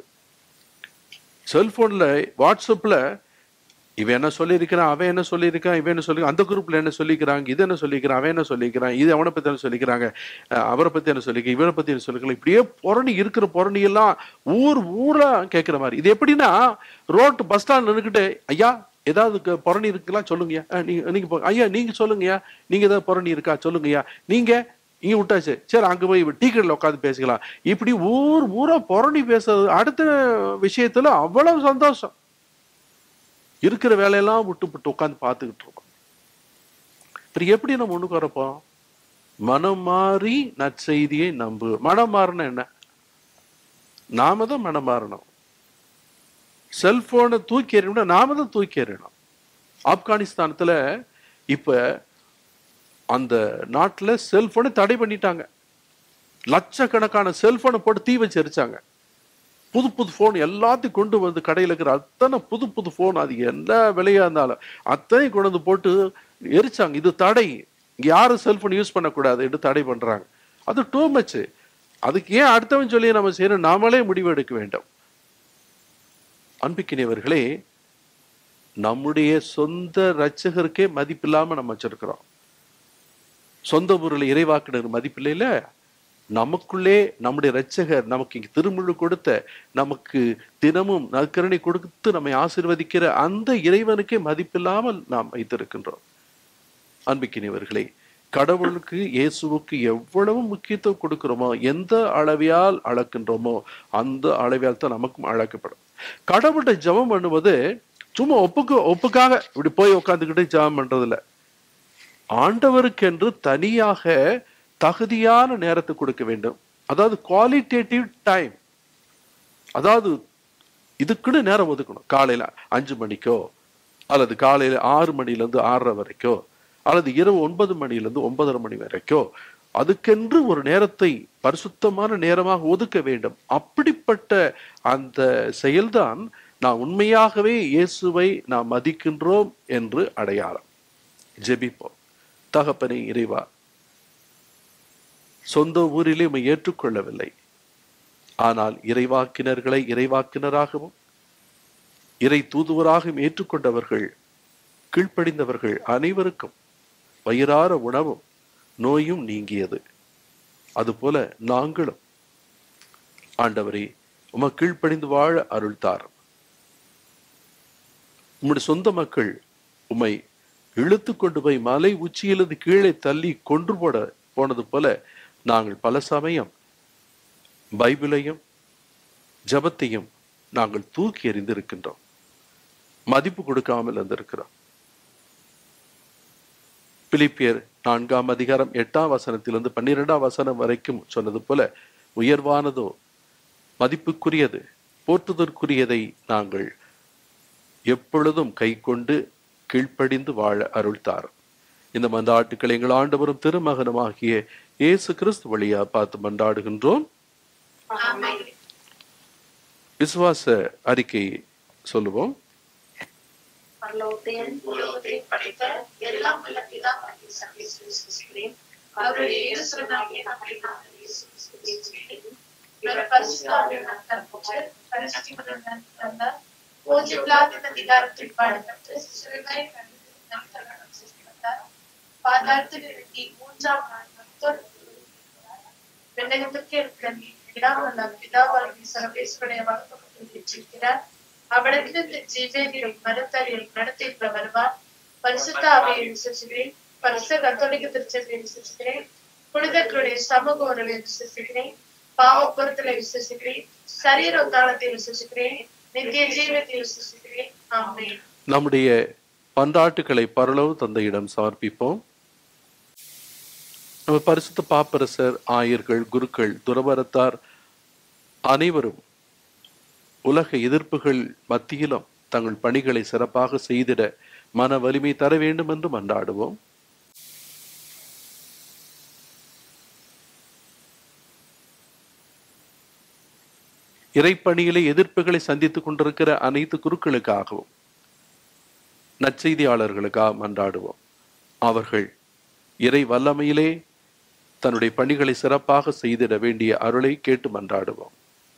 Speaker 3: செல்போன்ல வாட்ஸ்அப்ல இவன் என்ன சொல்லியிருக்கிறான் அவன் என்ன சொல்லியிருக்கான் இவன் என்ன சொல்லி அந்த குரூப்ல என்ன சொல்லிக்கிறாங்க இது என்ன சொல்லிக்கிறான் அவன் என்ன சொல்லிக்கிறான் இது அவனை பத்தி என்ன சொல்லிக்கிறாங்க அஹ் அவரை பத்தி என்ன சொல்லிக்க இவனை பத்தி என்ன சொல்லிக்கலாம் இப்படியே புரணி இருக்கிற புரணி எல்லாம் ஊர் ஊரா கேட்கிற மாதிரி இது எப்படின்னா ரோட்டு பஸ் ஸ்டாண்ட் நின்றுக்கிட்டு ஐயா ஏதாவது க- புரணி இருக்குலாம் சொல்லுங்கய்யா அஹ் நீங்க நீங்க போ- ஐயா நீங்க சொல்லுங்கய்யா நீங்க ஏதாவது புரணி இருக்கா சொல்லுங்கய்யா நீங்க இங்க விட்டாச்சு சரி அங்க போய் டீ கடையில் உட்காந்து பேசிக்கலாம் இப்படி ஊர் ஊரா புரணி பேசுறது அடுத்த விஷயத்துல அவ்வளவு சந்தோஷம் இருக்கிற வேலையெல்லாம் விட்டு விட்டு உட்காந்து பார்த்துக்கிட்டு இருக்கோம் அப்புறம் எப்படி நம்ம ஒண்ணுக்கு வரப்போம் மனம் மாறி நற்செய்தியை நம்பு மனம் மாறணும் என்ன நாம தான் மனம் மாறணும் செல்போனை தூக்கி எறியணும்னா நாம தான் தூக்கி எறியணும் ஆப்கானிஸ்தானத்துல இப்ப அந்த நாட்டுல செல்போனை தடை பண்ணிட்டாங்க லட்சக்கணக்கான செல்போனை போட்டு தீ வச்சு எரிச்சாங்க புது புது ஃபோன் எல்லாத்தையும் கொண்டு வந்து கடையில் இருக்கிற அத்தனை புது புது ஃபோன் அது என்ன விலையா இருந்தாலும் அத்தனையும் கொண்டு வந்து போட்டு எரிச்சாங்க இது தடை இங்க யாரும் செல்போன் யூஸ் பண்ணக்கூடாது என்று தடை பண்றாங்க அது டூ மச் அதுக்கு ஏன் அடுத்தவன் சொல்லி நம்ம செய்யணும் நாமளே முடிவு எடுக்க வேண்டும் அன்பிக்கினியவர்களே நம்முடைய சொந்த ரட்சகருக்கே மதிப்பில்லாம நம்ம வச்சிருக்கிறோம் சொந்த ஊரில் இறைவாக்கினர் மதிப்பில்லைல நமக்குள்ளே நம்முடைய இரட்சகர் நமக்கு இங்கு திருமுழு கொடுத்த நமக்கு தினமும் நற்கரணை கொடுத்து நம்மை ஆசீர்வதிக்கிற அந்த இறைவனுக்கே மதிப்பில்லாமல் நாம் வைத்திருக்கின்றோம் அன்பிக்கினியவர்களே கடவுளுக்கு இயேசுவுக்கு எவ்வளவு முக்கியத்துவம் கொடுக்கிறோமோ எந்த அளவியால் அளக்கின்றோமோ அந்த அளவியால் தான் நமக்கும் அழைக்கப்படும் கடவுள்கிட்ட ஜெபம் பண்ணுவது சும்மா ஒப்புக்கு ஒப்புக்காக இப்படி போய் உட்காந்துக்கிட்டு ஜெபம் பண்றது இல்ல ஆண்டவருக்கென்று தனியாக தகுதியான நேரத்தை கொடுக்க வேண்டும் அதாவது குவாலிட்டேட்டிவ் டைம் அதாவது இதுக்குன்னு நேரம் ஒதுக்கணும் காலையில அஞ்சு மணிக்கோ அல்லது காலையில ஆறு மணில இருந்து ஆறரை வரைக்கோ அல்லது இரவு ஒன்பது மணில இருந்து ஒன்பதரை மணி வரைக்கோ அதுக்கென்று ஒரு நேரத்தை பரிசுத்தமான நேரமாக ஒதுக்க வேண்டும் அப்படிப்பட்ட அந்த செயல்தான் நாம் உண்மையாகவே இயேசுவை நாம் மதிக்கின்றோம் என்று அடையாளம் ஜெபிப்போம் தகப்பனே இறைவா சொந்த ஊரிலே உம்மை ஏற்றுக்கொள்ளவில்லை ஆனால் இறைவாக்கினர்களை இறைவாக்கினராகவும் இறை தூதுவராகவும் ஏற்றுக்கொண்டவர்கள் கீழ்ப்படிந்தவர்கள் அனைவருக்கும் வயிறார உணவும் நோயும் நீங்கியது அதுபோல நாங்களும் ஆண்டவரே உம கீழ்ப்படிந்து வாழ அருள் தாரும் உம்முடைய சொந்த மக்கள் உம்மை இழுத்து கொண்டு போய் மலை உச்சியிலிருந்து கீழே தள்ளி கொன்று போட போனது போல நாங்கள் பல சமயம் பைபிளையும் ஜபத்தையும் நாங்கள் தூக்கி எறிந்திருக்கின்றோம் மதிப்பு கொடுக்காமல் இருந்திருக்கிறோம் பிலிப்பியர் நான்காம் அதிகாரம் எட்டாம் வசனத்திலிருந்து பன்னிரெண்டாம் வசனம் வரைக்கும் சொன்னது போல உயர்வானதோ மதிப்புக்குரியது போற்றுதற்குரியதை நாங்கள் எப்பொழுதும் கை கொண்டு கீழ்ப்படிந்து வாழ அருள் தாரும் இந்த மன்றாட்டுக்களை எங்கள் ஆண்டவரும் திருமகனுமாகிய இயேசு கிறிஸ்து வழியா பார்த்து மன்றாடுகின்றோம்
Speaker 2: ஆமென்.
Speaker 3: விசுவாச அறிக்கை சொல்லுவோம்
Speaker 2: பரலோகத்தையும் உலகத்தையும் படைத்த எல்லாம் வல்ல பிதாவாகிய சர்வேஸ்வரனை விசுவாசிக்கிறேன். அவருடைய இயேசுவினாகிய நம்முடைய நாதர் இயேசு கிறிஸ்துவை ஏற்றுக்கொள்கிறேன். இவர் பரிசுத்த ஆவியினால் கற்புற்று, பரிசுத்தமுடன் பிறந்தார். பூஜ்ய பிலாத்தின் அதிகாரத்தில் பாடப்பட்டு, சிலுவை கண்டு நம் தருணம் சிருஷ்டித்தார். பாதாளத்தில் இறங்கி மூன்றாம் நாள் மருத்துவர் விண்ணகத்திற்கு இருக்கிற விடாமல் பிதாவாகிய சர்வேஸ்வருடைய வளர்க்கப்பட்டு வீற்றிருக்கிறார் அவரிடத்திலிருந்து ஜீவேனியை மறுத்தறியல் நடத்திட்டு வருவார் பரிசுத்த அவையை விசுவாசிக்கிறேன் பரிசு கத்தோலிக்க திருச்சபையை விசுவாசிக்கிறேன் புனிதர்களுடைய சமூக உறவை விசுவாசிக்கிறேன் பாவ பொருத்தலை விசுவாசிக்கிறேன் சரீர உத்தானத்தை விசுவாசிக்கிறேன் நித்திய ஜீவத்தை விசுவாசிக்கிறேன் ஆமென்
Speaker 3: நம்முடைய பன்றாட்டுக்களை பரலவு தந்தையிடம் சமர்ப்பிப்போம் நம்ம பரிசுத்த பாப்பரசர் ஆயர்கள் குருக்கள் துறவரத்தார் அனைவரும் உலக எதிர்ப்புகள் மத்தியிலும் தங்கள் பணிகளை சிறப்பாக செய்திட மன வலிமை தர வேண்டும் என்று மன்றாடுவோம் இறைப்பணியிலே எதிர்ப்புகளை சந்தித்துக் கொண்டிருக்கிற அனைத்து குருக்களுக்காகவும் நற்செய்தியாளர்களுக்காக மன்றாடுவோம் அவர்கள் இறை வல்லமையிலே தன்னுடைய பணிகளை சிறப்பாக செய்திட வேண்டிய அருளை கேட்டு மன்றாடுவோம்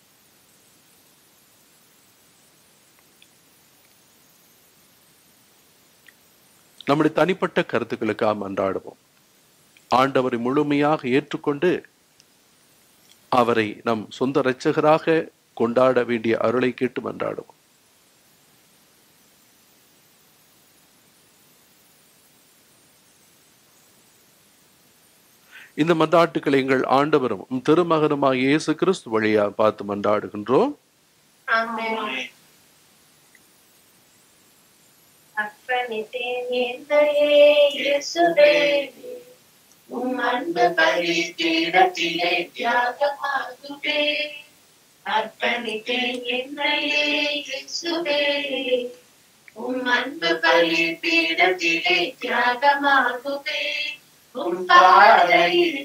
Speaker 3: நம்முடைய தனிப்பட்ட கருத்துக்களுக்காக மன்றாடுவோம் ஆண்டவரை முழுமையாக ஏற்றுக்கொண்டு அவரை நம் சொந்த இரட்சகராக கொண்டாட வேண்டிய அருளை கேட்டு மன்றாடுவோம் இந்த மன்றாட்டுக்களை எங்கள் ஆண்டவரும் உம் திருமகனுமாக இயேசு கிறிஸ்து வழியா பார்த்து மன்றாடுகின்றோம்
Speaker 2: ஆமென் அர்ப்பணித்தேன் என்னையே இயேசுவே உம் அன்பு பலிபீடத்திலே தியாகமாகுவே அர்ப்பணித்தேன் என்னையே இயேசுவே உம் அன்பு பலிபீடத்திலே தியாகமாகுவே உம் பாதையிலே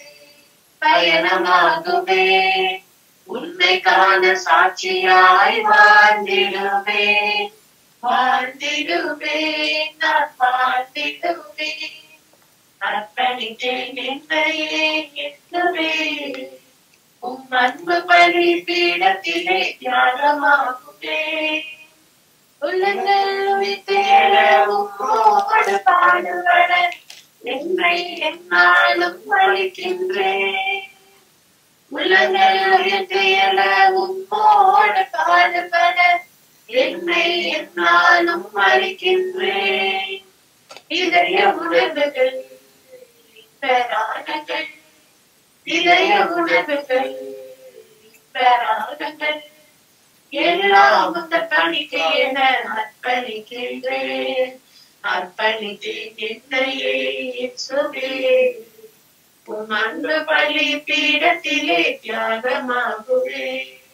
Speaker 2: பயணமாகுவே உன்னை காண சாட்சியாய் வாழ்ந்திடுவே வாழ்ந்திடுவே நான் வாழ்ந்திடுவே அர்ப்பணித்தேன் என்னையே எட்டுவே உம் அன்பு பலி பீடத்திலே தியாகமாகுவே உள்ளங்கள் உயிர்த்தேழ உம்மோடு பாடுபட என்னை என்னாலும் அளிக்கின்றேன் உள்ளங்கள் உயர்த்தியல உம்மோடு பாடுபட என்னை என்னாலும் அளிக்கின்றேன் இதய உணர்வுகள் பெறாதங்கள் இதய உணர்வுகள் பெறாதங்கள் எல்லாம் அந்த பணிக்கு என அர்ப்பணிக்கின்றேன் அர்ப்பணித்தேன் என்னையே இயேசுவே உம் அன்பு பலி பீடத்திலே தியாகமாகுவே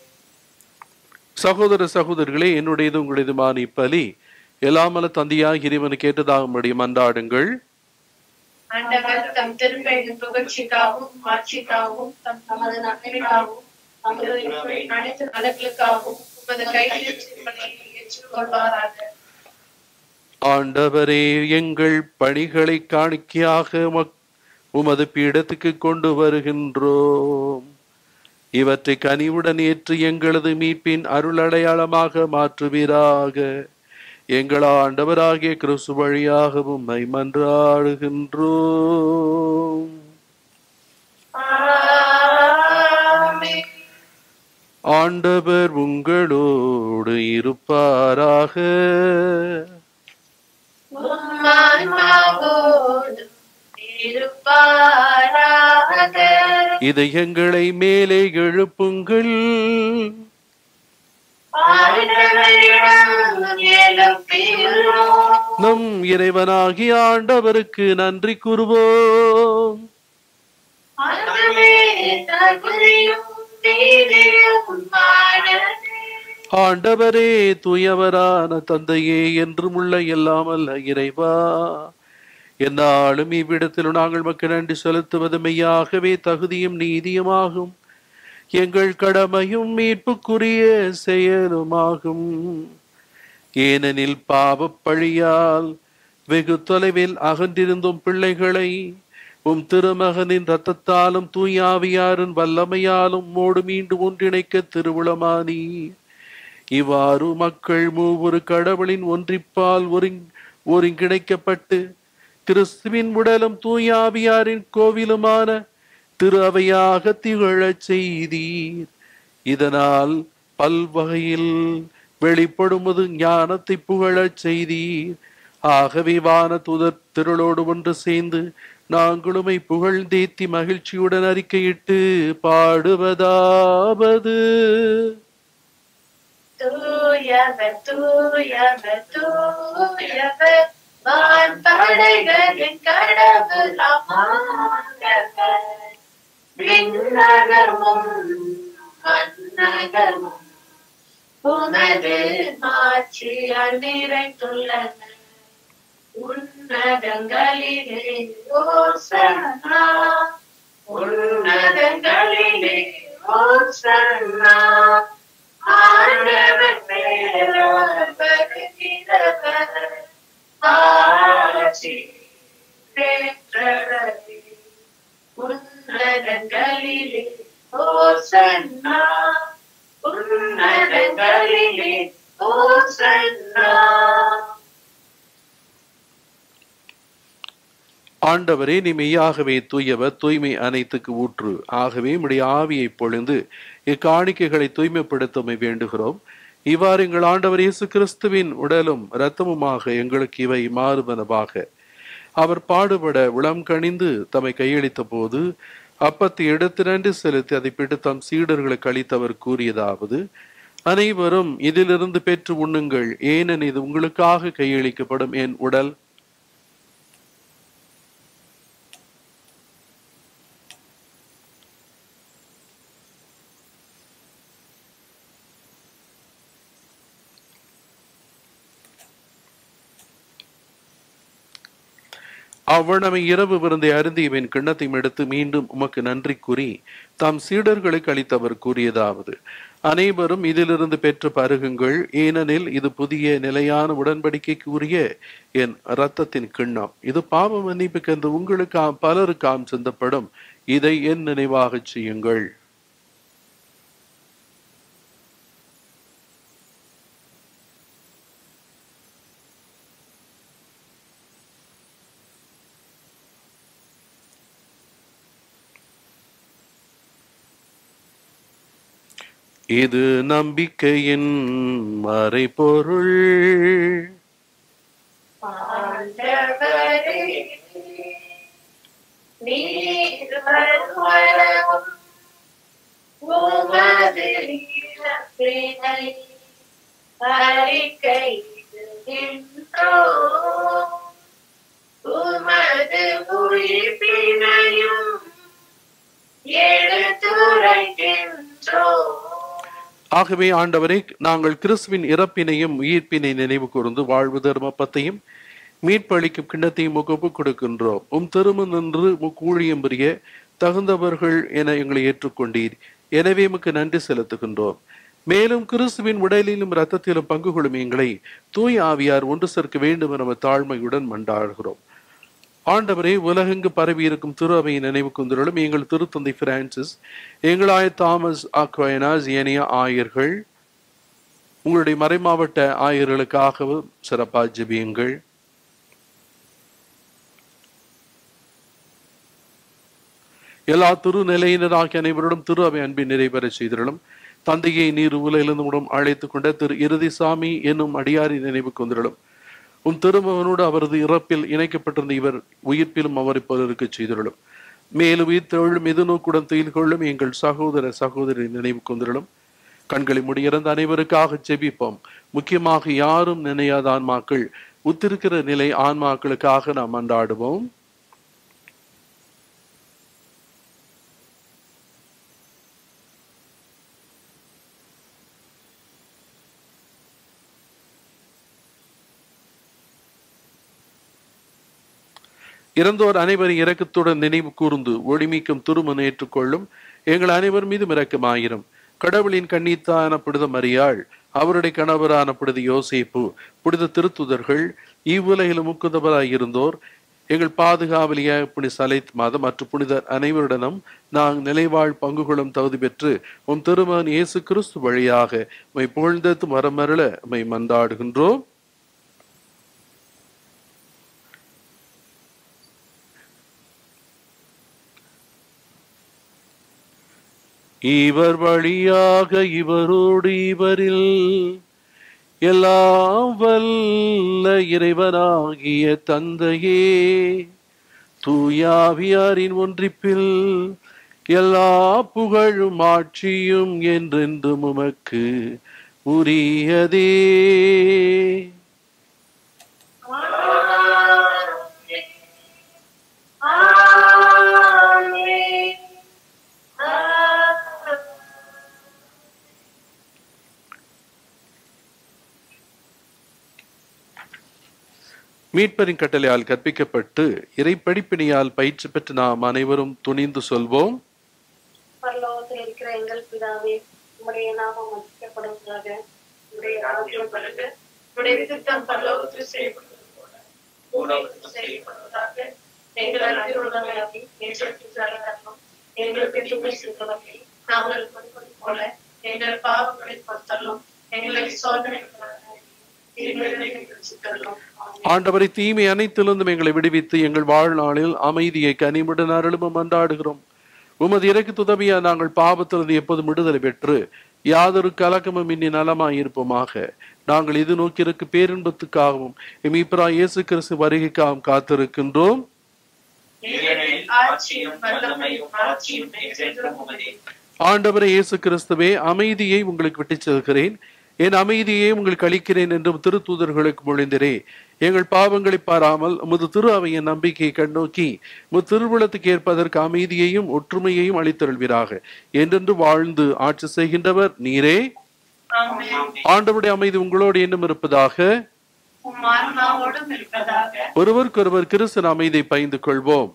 Speaker 3: சகோதர சகோதரிகளே என்னுடையது உங்களுடையதுமான இப்பலி எல்லாமல தந்தையாக இறைவனுக்கு ஏற்றதாகும்படி மன்றாடுங்கள்
Speaker 2: ஆண்டவர் தம் திருப்பெயரின் புகழ்ச்சிக்காகவும் ஆட்சிக்காகவும் தம் தமது நன்மைக்காகவும் தமது அனைத்து நலன்களுக்காகவும் உமது கையில் ஏற்றுக்கொள்வாராக
Speaker 3: ஆண்டவரே எங்கள் பணிகளை காணிக்கையாக உமக்- உமது பீடத்துக்கு கொண்டு வருகின்றோம் இவற்றை கனிவுடன் ஏற்று எங்களது மீட்பின் அருள் அடையாளமாக மாற்றுவீராக எங்கள் ஆண்டவராகிய கிறிஸ்து வழியாக உம்மை மன்றாடுகின்றோம்
Speaker 2: ஆமென்.
Speaker 3: ஆண்டவர் உங்களோடு இருப்பாராக
Speaker 2: உம் ஆன்மாவோடும் இருப்பாராக
Speaker 3: இதயங்களை மேலே எழுப்புங்கள்
Speaker 2: ஆண்டவரிடம் எழுப்பியுள்ளோம்.
Speaker 3: நம் இறைவனாகிய ஆண்டவருக்கு நன்றி கூறுவோம்
Speaker 2: அதுவே தகுதியும் நீதியுமானதே.
Speaker 3: ஆண்டவரே தூயவரான தந்தையே என்றும் உள்ள எல்லாம் அல்ல இறைவா என்னாலும் இவ்விடத்தில் நாங்கள் மக்கள் நன்றி செலுத்துவது மெய்யாகவே தகுதியும் நீதியுமாகும் எங்கள் கடமையும் மீட்புக்குரிய செயலுமாகும் ஏனெனில் பாவப் பழியால் வெகு தொலைவில் அகன்றிருந்தும் பிள்ளைகளை உம் திருமகனின் இரத்தத்தாலும் தூயாவியாரின் வல்லமையாலும் மோடு மீண்டும் ஒன்றிணைக்க திருவுளமானி இவ்வாறு மக்கள் மூவொரு கடவுளின் ஒன்றிப்பால் ஒருங் ஒருங்கிணைக்கப்பட்டு கிறிஸ்துவின் உடலும் தூயாவியாரின் கோவிலுமான திரு அவையாக திகழச் செய்தீர் இதனால் பல்வகையில் வெளிப்படுவது ஞானத்தை புகழச் செய்தீர் ஆகவே வான தூதர் திரளோடு ஒன்று சேர்ந்து நாங்களுமை புகழ்ந்தேத்தி மகிழ்ச்சியுடன் அறிக்கையிட்டு பாடுவதாவது
Speaker 2: தூயவர் தூயவர் தூயவர் வான் படைகளின் கடவுள் அமாண்டவர் விண்ணகர்மும் மன்னகர்மும் உமது மாட்சியால் நிறைந்துள்ளன உன்னதங்களிலே ஓசன்னா உன்னதங்களிலே ஓசன்னா ஆண்டவர் மேலாள் வருகிறவர் ஆட்சி பெற்றவரே உன்னதங்களிலே ஓசன்னா உன்னதங்களிலே ஓசன்னா
Speaker 3: ஆண்டவரே நீ மெய்யாகவே தூயவர் தூய்மை அனைத்துக்கு ஊற்று ஆகவே உம்முடைய ஆவியை பொழிந்து இக்காணிக்கைகளை தூய்மைப்படுத்தமை வேண்டுகிறோம் இவ்வாறு எங்கள் ஆண்டவர் இயேசு கிறிஸ்துவின் உடலும் இரத்தமுமாக எங்களுக்கு இவை மாறுவனவாக அவர் பாடுபட உளம் கணிந்து தம்மை கையளித்த போது அப்பத்தை எடுத்து நன்றி செலுத்தி அதை பிட்டு தம் சீடர்களுக்கு அளித்தவர் கூறியதாவது அனைவரும் இதிலிருந்து பெற்று உண்ணுங்கள் ஏனெனில் இது உங்களுக்காக கையளிக்கப்படும் என் உடல் அவ்வளமை இரவு விருந்தை அருந்தியவன் கிண்ணத்தையும் எடுத்து மீண்டும் உமக்கு நன்றி கூறி தாம் சீடர்களுக்கு அளித்தவர் கூறியதாவது அனைவரும் இதிலிருந்து பெற்று பருகுங்கள் ஏனெனில் இது புதிய நிலையான உடன்படிக்கைக்கு உரிய என் இரத்தத்தின் கிண்ணம் இது பாவ மன்னிப்புக்கென்று உங்களுக்காம் பலருக்காம் சிந்தப்படும் இதை என் நினைவாகச் செய்யுங்கள் இது நம்பிக்கையின் மறைபொருள்
Speaker 2: ஆண்டவரே நீர் வருவரவும் உமது இறப்பினை அறிக்கையிடுகின்றோம் உமது உயிர்ப்பினையும் எடுத்துரைக்கின்றோம்
Speaker 3: ஆகவே ஆண்டவரே நாங்கள் கிறிஸ்துவின் இறப்பினையும் உயிர்ப்பினை நினைவு கூர்ந்து வாழ்வு தர்மப்பத்தையும் மீட்பளிக்கும் கிண்ணத்தையும் முகப்பு கொடுக்கின்றோம் உம் திரும்ப நின்று ஊழியம் புரிய தகுந்தவர்கள் என எங்களை ஏற்றுக்கொண்டீர் எனவே உமக்கு நன்றி செலுத்துகின்றோம் மேலும் கிறிஸ்துவின் உடலிலும் இரத்தத்திலும் பங்கு கொள்ளும் எங்களை தூய் ஆவியார் ஒன்று சேர்க்க வேண்டும் என நம்ம தாழ்மையுடன் மண்டாடுகிறோம் ஆண்டவரே உலகெங்கு பரவி இருக்கும் திரு அவையின் நினைவு குந்தரும் எங்கள் திருத்தந்தை பிரான்சிஸ் எங்களாய தாமஸ் அக்வைனாஸ் ஏனைய ஆயர்கள் உங்களுடைய மறைமாவட்ட ஆயர்களுக்காகவும் சிறப்பா ஜெபியுங்கள் எல்லா திருநிலையினராகிய அனைவரோடும் திரு அவை அன்பின் நிறைவேற செய்திருளும் தந்தையை நீர் உலகிலிருந்து மூலம் அழைத்துக் கொண்ட திரு இறுதிசாமி என்னும் அடியாரி நினைவு கொந்திருளும் உன் திருமகனோடு அவரது இறப்பில் இணைக்கப்பட்டிருந்த இவர் உயிர்ப்பிலும் அவரை போலிருக்க செய்திருளும் மேலும் உயிர் தொழிலும் எதிர்நோக்குடன் துயில் கொள்ளும் எங்கள் சகோதர சகோதரி நினைவு கொந்திருளும் கண்களை முடியிறந்த அனைவருக்காக ஜெபிப்போம் முக்கியமாக யாரும் நினையாத ஆன்மாக்கள் உத்திருக்கிற நிலை ஆன்மாக்களுக்காக நாம் அன்றாடுவோம் இறந்தோர் அனைவரும் இரக்கத்துடன் நினைவு கூர்ந்து ஒளிமிக்கும் துருமன் ஏற்றுக்கொள்ளும் எங்கள் அனைவர் மீதும் இரக்கமாயிரும் கடவுளின் கண்ணித்தான புனித மரியாள் அவருடைய கணவரான புனித யோசேப்பு புனித திருத்துதர்கள் இவ்வுலகிலும் முக்குதவராய் இருந்தோர் எங்கள் பாதுகாவலியாக புனித சலைத் மாதம் மற்ற புனிதர் அனைவருடனும் நாங்கள் நிலைவாழ் பங்கு கொள்ளும் தகுதி பெற்று உம் திருமகன் இயேசு கிறிஸ்து வழியாக மை புகழ்ந்தத்து மரமருள மை மந்தாடுகின்றோம் இவர் வழியாக இவரோடு இவரில் எல்லாம் வல்ல இறைவனாகிய தந்தையே தூயாவியாரின் ஒன்றிப்பில் எல்லா புகழும் ஆட்சியும் என்றென்றும் உமக்கு உரியதே மீட்பரின் கட்டளையால் கற்பிக்கப்பட்டு இறைப்படிப்பினியால் பயிற்சி பெற்று நாம் அனைவரும் துணிந்து சொல்வோம்
Speaker 1: பரலோகத்தில் இருக்கிற எங்கள் பிதாவே உம்முடைய நாமம் மதிக்கப்படுவதாக உம்முடைய ராஜ்யம் வருக
Speaker 2: உடைய திட்டம் பரலோகத்தில் செய்யப்படுவது போல பூலோகத்தில் செய்யப்படுவதாக எங்கள் அருகில் உள்ளவர்களாகி எங்களுக்கு தரணும் எங்களுக்கு தீமை செய்தவர்களை நாங்கள் கொடுப்பது போல எங்கள் பாவங்களை பொறுத்தலும் எங்களை சோதனை
Speaker 3: ஆண்டவரை தீமை அனைத்திலிருந்தும் எங்களை விடுவித்து எங்கள் வாழ்நாளில் அமைதியை கனிமுடன் அருளும் மன்றாடுகிறோம் உமது இறக்கு துதவியா நாங்கள் பாவத்திலிருந்து எப்போதும் விடுதலை பெற்று யாதொரு கலக்கமும் இன்னி நலமாய் இருப்போமாக நாங்கள் இது நோக்கியிருக்கு பேரின்பத்துக்காகவும் எமீப்ரா இயேசு கிறிஸ்து வருகைக்காகவும் காத்திருக்கின்றோம்
Speaker 5: ஆட்சியும் வல்லமையும் ஆட்சியும் என்றென்றும் உமதே
Speaker 3: ஆண்டவரே இயேசு கிறிஸ்துவே அமைதியை உங்களுக்கு விட்டுச் செல்கிறேன் என் அமைதியை உங்களுக்கு அளிக்கிறேன் என்றும் திருத்தூதர்களுக்கு மொழிந்தரே எங்கள் பாவங்களை பாராமல் உமது திரு அவையின் நம்பிக்கையை கண்ணோக்கி உமது திருவுளத்துக்கு ஏற்பதற்கு அமைதியையும் ஒற்றுமையையும் அளித்தருள்வீராக என்றென்று வாழ்ந்து ஆட்சி செய்கின்றவர் நீரே ஆண்டவருடைய அமைதி உங்களோடு என்னும் இருப்பதாக
Speaker 2: உம் ஆன்மாவோடும் இருப்பதாக
Speaker 3: ஒருவருக்கொருவர் கிறிஸ்தன் அமைதியை பகிர்ந்து கொள்வோம்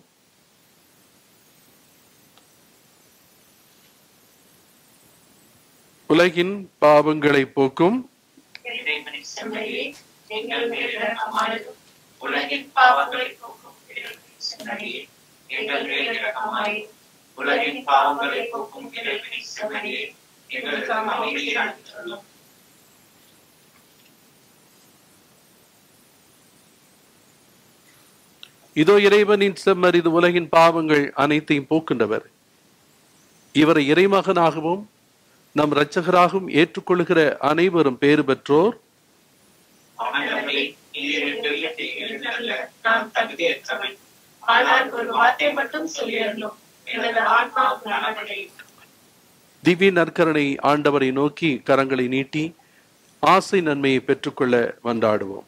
Speaker 3: உலகின் பாவங்களை போக்கும்
Speaker 5: இறைவனின்
Speaker 2: செம்மையே
Speaker 5: செம்மையே
Speaker 2: எங்கள் மேல் இரக்கமாயிரும்
Speaker 5: உலகின் பாவங்களை போக்கும் இறைவனின் செம்மையே எங்கள் மேல் இரக்கமாயிரும் உலகின் பாவங்களை போக்கும் இறைவனின் செம்மையே எங்களுக்கு அமைதியை அளித்தருளும்
Speaker 3: இதோ இறைவனின் செம்மறி இது உலகின் பாவங்கள் அனைத்தையும் போக்கின்றவர் இவரை இறைமகனாகவும் நம் இரட்சகராகவும் ஏற்றுக்கொள்கிற அனைவரும் பேறு பெற்றோர்
Speaker 5: ஆண்டவரே நீர் என்று எழுந்தல்ல நான் தகுதியற்றவன்
Speaker 2: ஆனால் ஒரு வார்த்தை மட்டும் சொல்லிடணும் எனது ஆன்மா நலமடையும்
Speaker 3: திவ்ய நற்கரணை ஆண்டவரை நோக்கி கரங்களை நீட்டி ஆசை நன்மையை பெற்றுக்கொள்ள மன்றாடுவோம்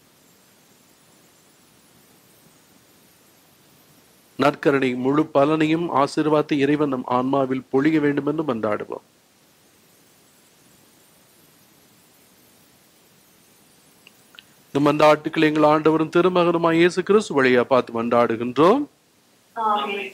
Speaker 3: நற்கரணை முழு பலனையும் ஆசீர்வாதத்தை இறைவன் நம் ஆன்மாவில் பொழிய வேண்டும் என்று மன்றாடுவோம் இந்த மன்றாட்டுக்கள் எங்கள் ஆண்டவரும் திருமகனுமாய் இயேசு கிறிஸ்து வழியா பார்த்து மன்றாடுகின்றோம்
Speaker 1: ஆமென்.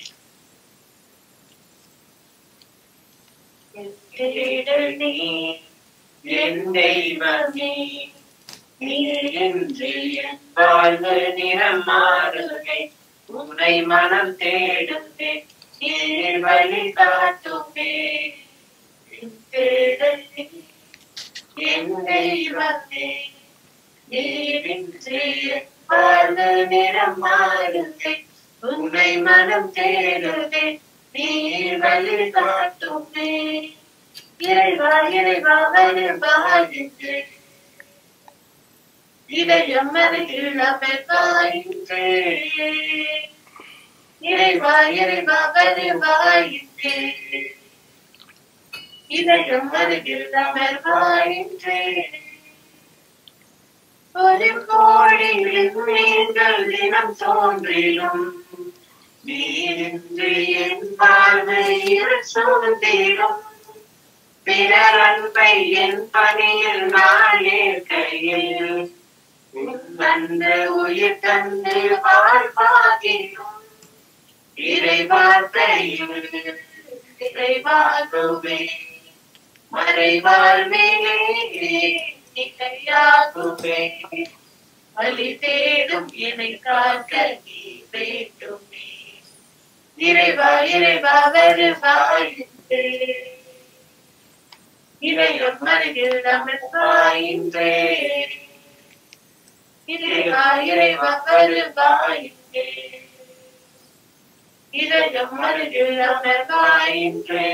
Speaker 2: தேடல் நீ
Speaker 5: என் தெய்வமே நீர் என்று என் வாழ்வு நிறம் மாறுகை உன்னை மனம் தேடுவே நீர் வழி காட்டுவே
Speaker 2: தேடல் நீ
Speaker 5: என் தெய்வமே
Speaker 2: நீரின்றி
Speaker 5: வாழ்வு நிறம் மாறுகை உன்னை மனம் தேடுவே நீர் வழி காட்டுவே
Speaker 2: இறைவா இறைவா வருவாயின்றேன் இதயம் அருகில் அமர்வாயின்றேன் இறைவா இறைவா வருவாயின்றேன் இதயம் அருகில் அமர்வாயின்றேன் ஒரு கோடி நீங்கள் தினம் தோன்றிலும்
Speaker 5: நீரின்றி என் வாழ்வு இருள் சூழ்ந்திடும் பிறர் அன்பை என் பணியில் நான் ஏற்கையில் உன்னன்று உயிர் தந்து வாழ்வாகினும் இறைவார்த்தையும் இறைவாகுமே மறைவாழ்வே நிலையாகுமே வழி தேடும் என்னை காக்க நீ வேண்டுமே இறைவா இறைவா வருவாயின்றே இறையம் அருகில் அமர்வாயின்றே இறைவா இறைவா வருவாயின்றே இதயம் அருகில் அமர்வாயின்றே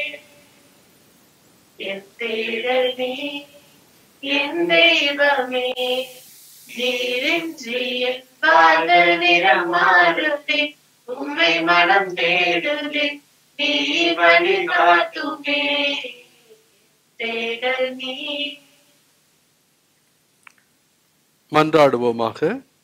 Speaker 5: என் தேடல் நீ என் தெய்வமே நீரின்றி என் பாடல் நிறம் மாறுதே உண்மை மனம் தேடுதே நீ வழி காட்டுமே தேடல் நீ
Speaker 3: மன்றாடுவோமாக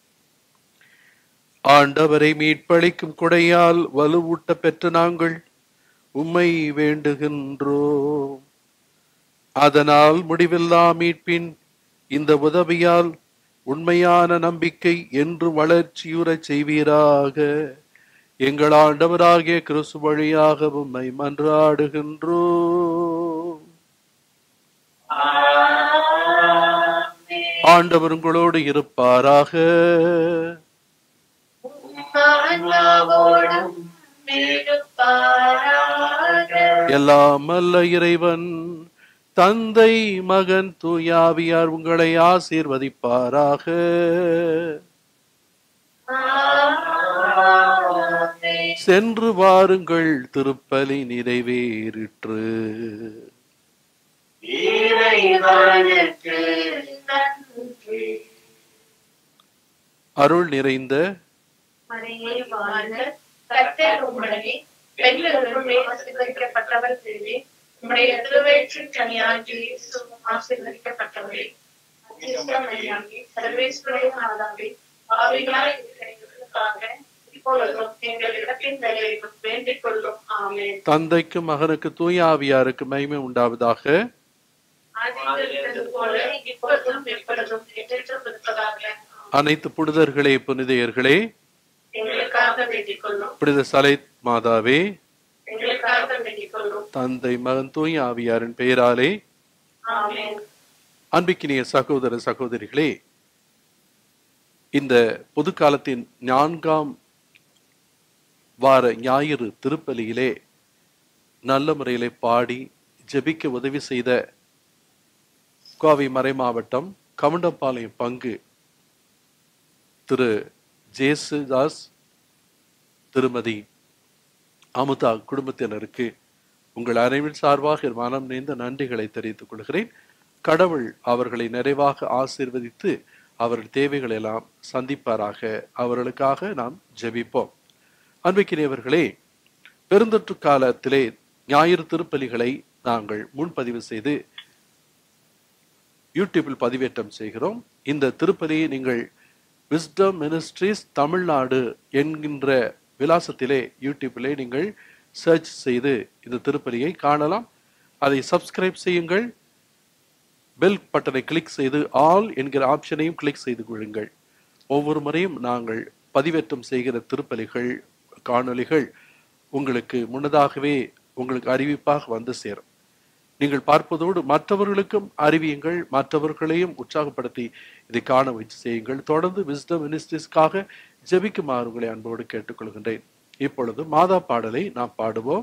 Speaker 3: ஆண்டவரை மீட்பளிக்கும் கொடையால் வலுவூட்ட பெற்ற நாங்கள் உம்மை வேண்டுகின்றோம் அதனால் முடிவில்லா மீட்பின் இந்த உதவியால் உண்மையான நம்பிக்கை என்று வளர்ச்சியுறச் செய்வீராக எங்கள் ஆண்டவராகிய கிறிஸ்து வழியாக உம்மை மன்றாடுகின்றோம்
Speaker 5: ஆமென்.
Speaker 3: ஆண்டவர் உங்களோடு இருப்பாராக
Speaker 5: ஆன்மாவோடும் இருப்பாராக.
Speaker 3: எல்லாம் அல்ல இறைவன் தந்தை மகன் தூயாவியார் உங்களை ஆசீர்வதிப்பாராக
Speaker 5: ஆமென்.
Speaker 3: சென்று வாருங்கள் திருப்பலி நிறைவேறிற்று
Speaker 5: இறைவனுக்கு நன்றி
Speaker 3: அருள் நிறைந்த
Speaker 2: மரியே வாழ்க கர்த்தர் உம்முடனே பெண்களுக்குள்ளே ஆசீர்வதிக்கப்பட்டவர் தேவி உம்முடைய திருவயிற்றின் கனியாகி இயேசுவும் ஆசீர்வதிக்கப்பட்டவரே அதிர்ஷ்டமரியாகி சர்வேஸ்வரே மாதாவே ஆவிகளாய் இருக்கிற எங்களுக்காக இப்பொழுதும் எங்கள் இடத்தின் நிலையிலும் வேண்டிக் கொள்ளும் ஆமென்
Speaker 3: தந்தைக்கும் மகனுக்கு தூய ஆவியாருக்கு மகிமை உண்டாவதாக
Speaker 2: ஆதியில் இருந்தது போல இப்பொழுதும் எப்பொழுதும் என்றென்றும் இருப்பதாக
Speaker 3: அனைத்து புனிதர்களே புனிதையர்களே
Speaker 2: எங்களுக்காக வேண்டிக் கொள்ளும்
Speaker 3: புனித சலை மாதாவே
Speaker 2: எங்களுக்காக வேண்டிக் கொள்ளும்
Speaker 3: தந்தை மகன் தூய ஆவியாரின் பெயராலே
Speaker 2: ஆமென்
Speaker 3: அன்பிக்கினிய சகோதர சகோதரிகளே இந்த பொது காலத்தின் நான்காம் வார ஞாயிறு திருப்பலியிலே நல்ல முறையிலே பாடி ஜெபிக்க உதவி செய்த கோவை மறை மாவட்டம் கவுண்டம்பாளையம் பங்கு திரு ஜேசுதாஸ் திருமதி அமுதா குடும்பத்தினருக்கு உங்கள் அனைவரின் சார்பாக என் மனம் நிறைந்த நன்றிகளை தெரிவித்துக் கொள்கிறேன் கடவுள் அவர்களை நிறைவாக ஆசீர்வதித்து அவர்கள் தேவைகளை எல்லாம் சந்திப்பாராக அவர்களுக்காக நாம் ஜெபிப்போம் அன்பிக்கினியவர்களே பெருந்தொற்று காலத்திலே ஞாயிறு திருப்பலிகளை நாங்கள் முன்பதிவு செய்து யூடியூபில் பதிவேற்றம் செய்கிறோம் இந்த திருப்பலியை நீங்கள் விஸ்டம் மினிஸ்ட்ரீஸ் தமிழ்நாடு என்கின்ற விலாசத்திலே யூடியூப்பிலே நீங்கள் சர்ச் செய்து இந்த திருப்பலியை காணலாம் அதை சப்ஸ்கிரைப் செய்யுங்கள் பெல் பட்டனை கிளிக் செய்து ஆல் என்கிற ஆப்ஷனையும் கிளிக் செய்து கொள்ளுங்கள் ஒவ்வொரு முறையும் நாங்கள் பதிவேற்றம் செய்கிற திருப்பலிகள் காணொளிகள் உங்களுக்கு முன்னதாகவே உங்களுக்கு அறிவிப்பாக வந்து சேரும் நீங்கள் பார்ப்பதோடு மற்றவர்களுக்கும் அறிவியுங்கள் மற்றவர்களையும் உற்சாகப்படுத்தி இதை காண முயற்சி செய்யுங்கள் தொடர்ந்து விஸ்டம் மினிஸ்ட்ரிஸ்க்காக ஜெபிக்குமாறு உங்களை அன்போடு கேட்டுக்கொள்கின்றேன் இப்பொழுது மாதா பாடலை நாம் பாடுவோம்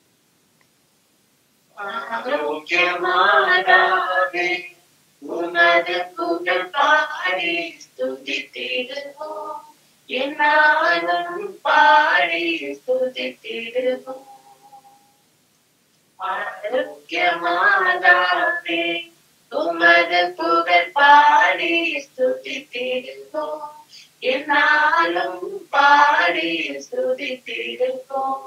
Speaker 5: ஆரோக்கியமானவே உமது புகழ் பாடி ஸ்துதித்திடுவோம் என்னாலும் பாடி ஸ்துதித்திடுவோம் ஆரோக்கியமானவே உமது புகழ் பாடி ஸ்துதித்திடுவோம் என்னாலும் பாடி ஸ்துதித்திடுவோம்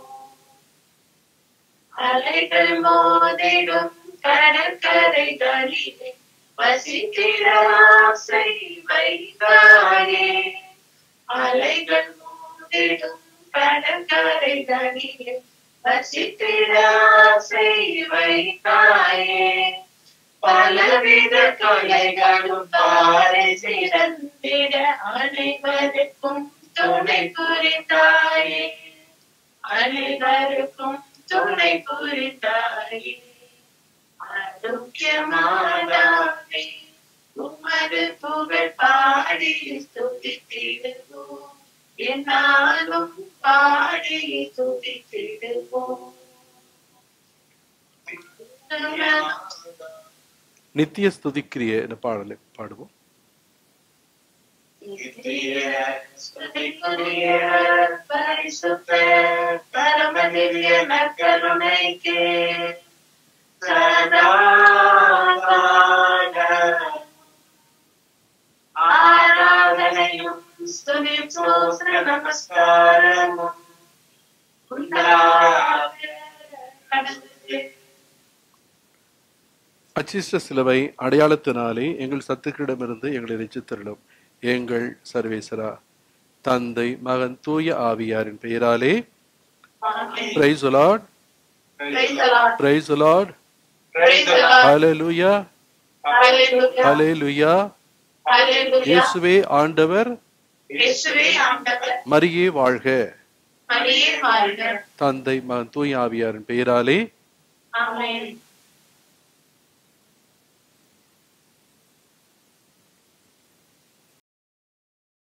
Speaker 5: அலைகள் மோதிடும் கடற்கரைகளிலே வசித்திட ஆசை வைத்தாயே அலைகள் மோதிடும் கடற்கரைகளிலே வசித்திட ஆசை வைத்தாயே
Speaker 2: பலவித கொலைகளும் பாறை சிறந்திட அனைவருக்கும் துணை புரிந்தாயே அனைவருக்கும் துணை புரிந்தாயே ஆரோக்கியமானாவே உமது புகழ் பாடி துதித்திடுவோம் என்னாலும் பாடி துதித்திடுவோம்
Speaker 3: நித்திய ஸ்துதிக்கிரிய என்ற பாடலை பாடுவோம்
Speaker 2: ஸ்துதிக்குரிய பரிசுத்த பரமதிவ்ய நற்கருணைக்கு சதா ஆராதனையும் ஸ்துதி ஸ்தோத்திர நமஸ்காரமும் உண்டாக கடவுளே.
Speaker 3: அச்சிஷ்ட சிலுவை அடையாளத்தினாலே எங்கள் சத்துக்களிடமிருந்து எங்களை ரசித்தருளும் எங்கள் சர்வேசரா தந்தை மகன் தூய ஆவியாரின் பெயராலே
Speaker 2: ஆமென்.
Speaker 3: Praise Lord
Speaker 2: Praise the Lord.
Speaker 3: Praise Lord
Speaker 2: Praise the Lord.
Speaker 3: ஹalleluya
Speaker 2: Hallelujah.
Speaker 3: ஹalleluya
Speaker 2: Hallelujah.
Speaker 3: இயேசுவே ஆண்டவர்
Speaker 2: இயேசுவே ஆண்டவர்
Speaker 3: மரியே வாழ்க
Speaker 2: மரியே வாழ்க
Speaker 3: தந்தை மகன் தூய ஆவியாரின் பெயராலே
Speaker 2: ஆமென்